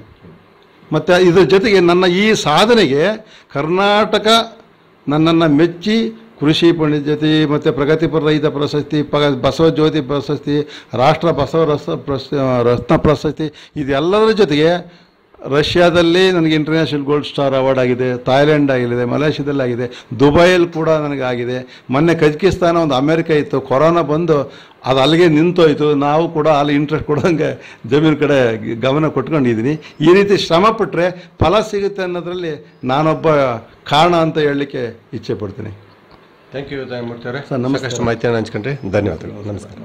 ಮತ್ತು ಇದ್ರ ಜೊತೆಗೆ ನನ್ನ ಈ ಸಾಧನೆಗೆ ಕರ್ನಾಟಕ ನನ್ನನ್ನು ಮೆಚ್ಚಿ ಕೃಷಿ ಪಂಡಿತ್ಯತಿ ಮತ್ತು ಪ್ರಗತಿಪರ ರೈತ ಪ್ರಶಸ್ತಿ ಪಗ ಬಸವ ಜ್ಯೋತಿ ಪ್ರಶಸ್ತಿ ರಾಷ್ಟ್ರ ಬಸವ ರಸ ಪ್ರಶ ರತ್ನ ಪ್ರಶಸ್ತಿ ಇದೆಲ್ಲದರ ಜೊತೆಗೆ ರಷ್ಯಾದಲ್ಲಿ ನನಗೆ ಇಂಟರ್ನ್ಯಾಷನಲ್ ಗೋಲ್ಡ್ ಸ್ಟಾರ್ ಅವಾರ್ಡ್ ಆಗಿದೆ ಥಾಯ್ಲೆಂಡ್ ಆಗಿದೆ ಮಲೇಷ್ಯಾದಲ್ಲಿ ಆಗಿದೆ ದುಬೈಯಲ್ಲಿ ಕೂಡ ನನಗೆ ಆಗಿದೆ ಮೊನ್ನೆ ಕಜಕಿಸ್ತಾನ ಒಂದು ಅಮೇರಿಕ ಇತ್ತು ಕೊರೋನಾ ಬಂದು ಅದು ಅಲ್ಲಿಗೆ ನಿಂತೋಯ್ತು ನಾವು ಕೂಡ ಅಲ್ಲಿ ಇಂಟ್ರೆಸ್ಟ್ ಕೊಡೋಂಗೆ ಜಮೀನು ಕಡೆ ಗಮನ ಕೊಟ್ಕೊಂಡಿದ್ದೀನಿ ಈ ರೀತಿ ಶ್ರಮ ಪಟ್ಟರೆ ಫಲ ಸಿಗುತ್ತೆ ಅನ್ನೋದ್ರಲ್ಲಿ ನಾನೊಬ್ಬ ಕಾರಣ ಅಂತ ಹೇಳಲಿಕ್ಕೆ ಇಚ್ಛೆ ಪಡ್ತೀನಿ ಥ್ಯಾಂಕ್ ಯು ದಯಮೂರ್ತಿ ಅವರೇ ಸರ್, ನಮಸ್ಕಾರ. ಸಾಕಷ್ಟು ಮಾಹಿತಿಯನ್ನು ಹಂಚ್ಕೊಂಡ್ರೆ ಧನ್ಯವಾದಗಳು ನಮಸ್ಕಾರ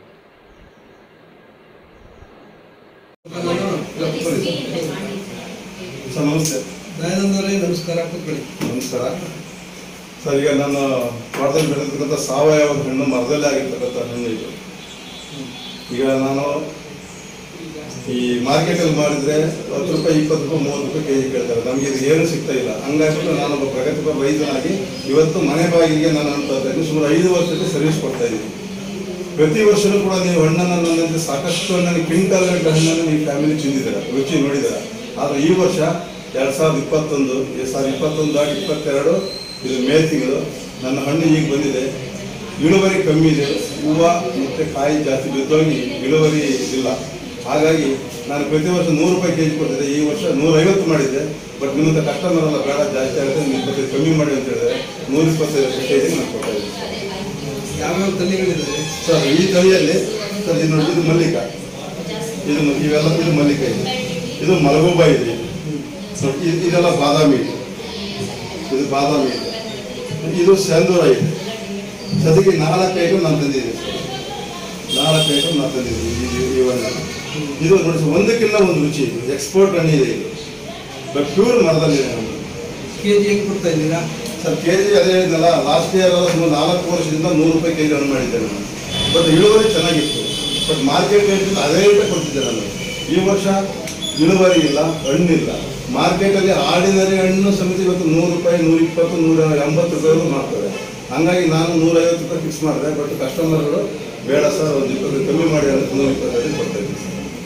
ಸರ್ ನಮಸ್ತೆ ದಯಾನಂದರೇ ನಮಸ್ಕಾರ ಕೂತ್ಕೊಳ್ಳಿ ನಮಸ್ಕಾರ ಸರ್ ಈಗ ನಾನು ತೋಟದಲ್ಲಿ ಬೆಳೆದಿರ್ತಕ್ಕಂಥ ಸಾವಯವ ಹಣ್ಣು ಮರದಲ್ಲೇ ಆಗಿರ್ತಕ್ಕಂಥ ಹಣ್ಣು ಇದು ಈಗ ನಾನು ಈ ಮಾರ್ಕೆಟಲ್ಲಿ ಮಾಡಿದ್ರೆ ಹತ್ತು ರೂಪಾಯಿ ಇಪ್ಪತ್ತು ರೂಪಾಯಿ ಮೂವತ್ತು ರೂಪಾಯಿ ಕೆ ಜಿ ಕೇಳ್ತಾರೆ ನಮಗೆ ಇದು ಏನು ಸಿಗ್ತಾ ಇಲ್ಲ ಹಂಗಾಗ್ಬಿಟ್ಟು ನಾನೊಬ್ಬ ಪ್ರಗತಿಪರ ರೈತನಾಗಿ ಇವತ್ತು ಮನೆ ಬಾಗಿಲಿಗೆ ನಾನು ಅಂತ ಇದ್ದೀನಿ ಸುಮಾರು ಐದು ವರ್ಷಕ್ಕೆ ಸರ್ವಿಸ್ ಕೊಡ್ತಾ ಇದ್ದೀನಿ ಪ್ರತಿ ವರ್ಷನೂ ಕೂಡ ನೀವು ಹಣ್ಣನ್ನು ನನ್ನಂತೆ ಸಾಕಷ್ಟು ಹಣ್ಣನ್ನು ಕ್ವಿಂಟಲ್ ಗಟ್ಟಲೆ ಹಣ್ಣನ್ನು ನೀವು ಫ್ಯಾಮಿಲಿ ತಿಂದಿದ್ದೀರ ರುಚಿ ನೋಡಿದ್ದೀರ ಆದರೆ ಈ ವರ್ಷ ಎರಡು ಸಾವಿರದ ಇಪ್ಪತ್ತೊಂದು ಎರಡು ಸಾವಿರದ ಇಪ್ಪತ್ತೊಂದು ಆಗಿ ಇಪ್ಪತ್ತೆರಡು ಇದು ಮೇ ತಿಂಗಳು ನನ್ನ ಹಣ್ಣು ಈಗ ಬಂದಿದೆ ಇಳುವರಿ ಕಮ್ಮಿ ಇದೆ ಹೂವು ಮತ್ತು ಕಾಯಿ ಜಾಸ್ತಿ ಬಿದ್ದೋಗಿ ಇಳುವರಿ ಇಲ್ಲ ಹಾಗಾಗಿ ನಾನು ಪ್ರತಿ ವರ್ಷ ನೂರು ರೂಪಾಯಿ ಕೆ ಜಿ ಕೊಡ್ತಿದ್ದೆ ಈ ವರ್ಷ ನೂರೈವತ್ತು ಮಾಡಿದ್ದೆ ಬಟ್ ನಿಮ್ಮಂತ ಕಸ್ಟಮರ್ ಎಲ್ಲ ಬೇಡ ಜಾಸ್ತಿ ಆಗುತ್ತೆ ನೀವು ಇಪ್ಪತ್ತೈದು ಕಮ್ಮಿ ಮಾಡಿ ಅಂತ ಹೇಳಿದ್ರೆ ನೂರ ಇಪ್ಪತ್ತೈದು ಕೆ ಜಿ ನಾನು ಕೊಡ್ತಾ ಇದ್ದೀನಿ ಯಾವ್ಯಾವ ತಳಿಗಳಿದ್ದಾವೆ ಸರ್ ಈ ತಳಿಯಲ್ಲಿ ಸರ್ ಇದು ನೋಡಿ ಇದು ಮಲ್ಲಿಕ ಇದು ಮ- ಇವೆಲ್ಲ ಇದು ಮಲ್ಲಿಕ ಇದೆ ಇದು ಮಲಗೋಬ ಇದೆ ಸೊ ಇದ್- ಇದೆಲ್ಲ ಬಾದಾಮಿ ಇದೆ ಇದು ಬಾದಾಮಿ ಇದೆ ಇದು ಸೆಂದೂರ ಇದೆ ಸದ್ಯಕ್ಕೆ ನಾಲ್ಕು ಐಟಮ್ ನಾನು ತಂದಿದ್ದೀನಿ ಸರ್ ನಾಲ್ಕು ಐಟಮ್ ನಾನು ತಂದಿದ್ದೀನಿ ಇದು- ಇವನ್ನ ಇದು ನೋಡಿ ಸರ್, ಒಂದಕ್ಕಿಂತ ಒಂದು ರುಚಿ ಇದು ಎಕ್ಸ್ಪೋರ್ಟ್ ಹಣ್ಣು ಇದೆ ಇದು ಬಟ್ ಪ್ಯೂರ್ ಮರದಲ್ಲಿದೆ ನಮ್ಮದು ಕೆ ಜಿ ಹೆಂಗೆ ಕೊಡ್ತಾ ಇದ್ದೀರಾ ಸರ್ ಕೆ ಜಿ ಅದೇ ಹೇಳಿದ್ನಲ್ಲ ಲಾಸ್ಟ್ ಇಯರ್ ಸುಮಾರು ನಾಲ್ಕು ವರ್ಷದಿಂದ ನೂರು ರೂಪಾಯಿ ಕೆ ಜಿ ಹಣ್ಣು ಮಾಡಿದ್ದೆ ನಾನು ಬಟ್ ಇಳುವರಿ ಚೆನ್ನಾಗಿತ್ತು ಬಟ್ ಮಾರ್ಕೆಟ್ ರೇಟಿಂದ ಅದೇ ರೇಟೇ ಕೊಡ್ತಿದ್ದೆ ನಾನು ಈ ವರ್ಷ ಇಳುವರಿ ಇಲ್ಲ ಹಣ್ಣಿಲ್ಲ ಮಾರ್ಕೆಟಲ್ಲಿ ಆರ್ಡಿನರಿ ಹಣ್ಣು ಸಮಿತಿ ಇವತ್ತು ನೂರು ರೂಪಾಯಿ ನೂರ ಇಪ್ಪತ್ತು ನೂರ ಎಂಬತ್ತು ರೂಪಾಯಿಗೂ ಮಾಡ್ತಾರೆ ಹಂಗಾಗಿ ನಾನು ನೂರೈವತ್ತು ರೂಪಾಯಿ ಫಿಕ್ಸ್ ಮಾಡಿದೆ ಬಟ್ ಕಸ್ಟಮರ್ಗಳು ಬೇಡ ಸರ್ ಒಂದು ಇಪ್ಪತ್ತು ಕಮ್ಮಿ ಮಾಡಿ ಅಂತ ನೂರ ಇಪ್ಪತ್ತೈದು ಕೊಡ್ತಾ ಇದ್ದೀನಿ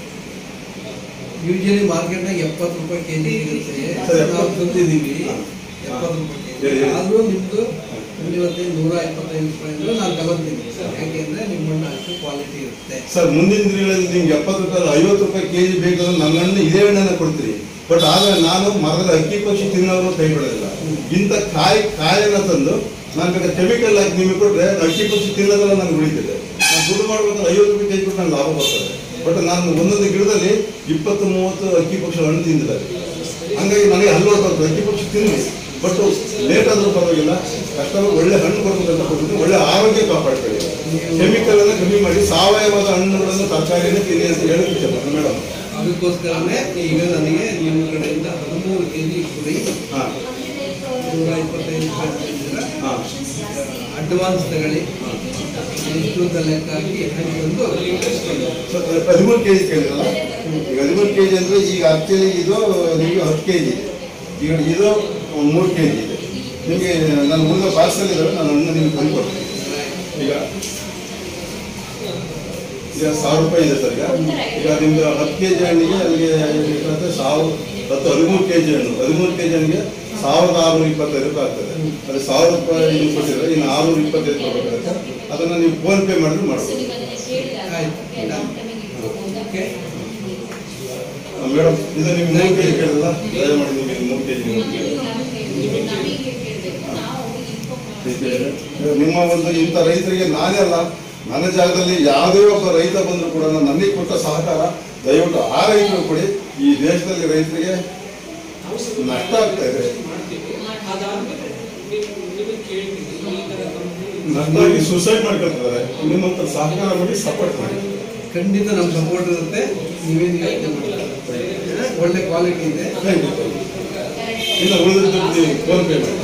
ಯೂಶಲಿ ಮಾರ್ಕೆಟ್ನಾಗ ಎಪ್ಪತ್ತು ರೂಪಾಯಿ ಕೆ ಜಿ ಸಿಗುತ್ತೆ ಸರ್, ನಾವು ಎಪ್ಪತ್ತು. ತಂದಿದ್ದೀವಿ ಹಾ. ಎಪ್ಪತ್ತು ರೂಪಾಯಿ ಕೆ ಹೇಳಿ, ಜಿ ಹೇಳಿ. ಆದರೂ ನಿಮ್ಮದು ಇವತ್ತೈದು ನೂರ ಎಪ್ಪತ್ತೈದು ರೂಪಾಯಿ ಅಂದ್ರೆ ನಾನು ತಗೊಂತೀನಿ ಯಾಕೆಂದರೆ ನಿಮ್ಮ ಹಣ್ಣು ಅಷ್ಟು ಕ್ವಾಲಿಟಿ ಇರುತ್ತೆ ಸರ್ ಮುಂದಿನ ದಿನಗಳಲ್ಲಿ ನಿಮ್ಗೆ ಎಪ್ಪತ್ತು ರೂಪಾಯಿ ಐವತ್ತು ರೂಪಾಯಿ ಕೆ ಜಿ ಬೇಕಾದ್ರೆ ನನ್ನ ಹಣ್ಣು ಇದೇ ಹಣ್ಣನ್ನ ಕೊಡ್ತೀರಿ ಬಟ್ ಆದ್ರೆ ನಾನು ಮರದ ಅಕ್ಕಿ ಪಕ್ಷಿ ತಿನ್ನೋರು ಕೈ ಬಿಡೋದಿಲ್ಲ ಇಂಥ ಕಾಯಿ ಕಾಯನ್ನ ತಂದು ನಾನು ಬೇಕಾದ್ರೆ ಕೆಮಿಕಲ್ ಹಾಕಿ ನಿಮಗೆ ಕೊಟ್ಟರೆ ಅಕ್ಕಿ ಪಕ್ಷಿ ತಿನ್ನೋದೆಲ್ಲ ನನಗೆ ಉಳಿತಿದೆ ನಾನು ದುಡ್ಡು ಮಾಡ್ಬೇಕಾದ್ರೆ ಐವತ್ತು ರೂಪಾಯಿ ಕೆ ಜಿ ಕೊಟ್ಟು ನನಗೆ ಲಾಭ ಬರ್ತದೆ ಬಟ್ ನಾನು ಒಂದೊಂದು ಗಿಡದಲ್ಲಿ ಇಪ್ಪತ್ತು ಮೂವತ್ತು ಅಕ್ಕಿ ಪಕ್ಷಿ ಹಣ್ಣು ತಿಂದಿದ್ದಾರೆ ಹಂಗಾಗಿ ನನಗೆ ಹಲ್ಲು ಹೊರಟು ಅಕ್ಕಿ ಪಕ್ಷಿ ತಿನ್ನಿ ಬಟ್ ಲೇಟ್ ಆದ್ರೂ ಪರವಾಗಿಲ್ಲ ಕಸ್ಟಮರ್ ಒಳ್ಳೆ ಹಣ್ಣು ಕೊಡ್ಬೇಕಂತ ಕೊಡ್ತೀನಿ ಒಳ್ಳೆ ಆರೋಗ್ಯ ಕಾಪಾಡ್ಕೊಳ್ಳಿ ಕೆಮಿಕಲ್ ಅನ್ನ ಕಮ್ಮಿ ಮಾಡಿ ಸಾವಯವದ ಹಣ್ಣುಗಳನ್ನು ತರಕಾರಿಯನ್ನು ತಿನ್ನಿ ಅಂತ ಹೇಳಿ ಇಷ್ಟಪಡ್ತೀನಿ ಮೇಡಮ್ ಅದಕ್ಕೋಸ್ಕರನೇ ಈಗ ನನಗೆ ನಿಮ್ಮ ಕಡೆಯಿಂದ ಹದಿಮೂರು ಕೆ ಜಿ ಕುಡಿ ಹಾಂ ನೂರ ಇಪ್ಪತ್ತೈದು ರೂಪಾಯಿ ತಂದಿದ್ದೀರಾ ಹಾಂ ಅಡ್ವಾನ್ಸ್ ತಗೊಳ್ಳಿ ಎಷ್ಟು ಅಂತ ಲೆಕ್ಕ ಹಾಕಿ ಹಣ್ಣು ತಂದು ಹದಿಮೂರು ಕೆ ಜಿ ಕೇಳಿದ್ರಲ್ಲ ಈಗ ಹದಿಮೂರು ಕೆ ಜಿ ಅಂದರೆ ಈಗ ಆಕ್ಚುಲಿ ಇದು ನಿಮಗೆ ಹತ್ತು ಕೆ ಜಿ ಇದೆ ಈಗ ಇದು ಮೂರು ಕೆ ಜಿ ಇದೆ ನಿಮಗೆ ನಾನು ಉಳಿದ ಪಾರ್ಸಲ್ ಇದ್ದಾವೆ ನಾನು ಹಣ್ಣು ನಿಮ್ಗೆ ತಂದು ಕೊಡ್ತೀನಿ ಈಗ ಈಗ ಸಾವಿರ ರೂಪಾಯಿ ಇದೆ ಸರ್ ಈಗ ಈಗ ನಿಮ್ದು ಹತ್ತು ಕೆ ಜಿ ಹಣ್ಣಿಗೆ ನನಗೆ ಎಷ್ಟಾಗುತ್ತೆ ಸಾವಿರ ಹತ್ತು ಹದಿಮೂರು ಕೆ ಜಿ ಹಣ್ಣು ಹದಿಮೂರು ಕೆ ಜಿ ಹಣ್ಣಿಗೆ ಸಾವಿರದ ಆರುನೂರ ಇಪ್ಪತ್ತೈದು ರೂಪಾಯಿ ಆಗ್ತದೆ ಅದು ಸಾವಿರ ರೂಪಾಯಿ ನೀವು ಕೊಟ್ಟಿದ್ರೆ ಇನ್ನು ಆರುನೂರ ಇಪ್ಪತ್ತೈದು ಕೊಡಬೇಕಾಗುತ್ತೆ ಅದನ್ನು ನೀವು ಫೋನ್ ಪೇ ಮಾಡಿದ್ರೆ ಮಾಡ್ಬೋದು ಓಕೆ ಮೇಡಮ್ ಇದು ನಿಮ್ಗೆ ಮೂರು ಕೆ ಜಿ ಕೇಳಿಲ್ಲ ದಯಮಾಡಿ ನಿಮಗೆ ಮೂರು ಕೆ ಜಿ ನಿಮ್ಮ ಒಂದು ಇಂಥ ರೈತರಿಗೆ ನಾನೇ ಅಲ್ಲ ನನ್ನ ಜಾಗದಲ್ಲಿ ಯಾವುದೇ ಒಬ್ಬ ರೈತ ಬಂದರೂ ಕೂಡ ನನಗೆ ಕೊಟ್ಟ ಸಹಕಾರ ದಯವಿಟ್ಟು ಆ ರೈತರು ಕೊಡಿ ಈ ದೇಶದಲ್ಲಿ ರೈತರಿಗೆ ನಷ್ಟ ಆಗ್ತಾ ಇದೆ ನಷ್ಟಾಗಿ ಸೂಸೈಡ್ ಮಾಡ್ಕೊಳ್ತಿದ್ದಾರೆ ನಿಮ್ಮಂತ ಸಹಕಾರ ಮಾಡಿ ಸಪೋರ್ಟ್ ಮಾಡಿ ಖಂಡಿತ ನಮ್ಮ ಸಪೋರ್ಟ್ ಇರುತ್ತೆ ನೀವೇನು ಯೋಚನೆ ಮಾಡಿ ಒಳ್ಳೆ ಕ್ವಾಲಿಟಿ ಇದೆ ಥ್ಯಾಂಕ್ ಯು ಇನ್ನು ಉಳಿದಿದ್ದು ಫೋನ್ ಪೇ ಮಾಡಿ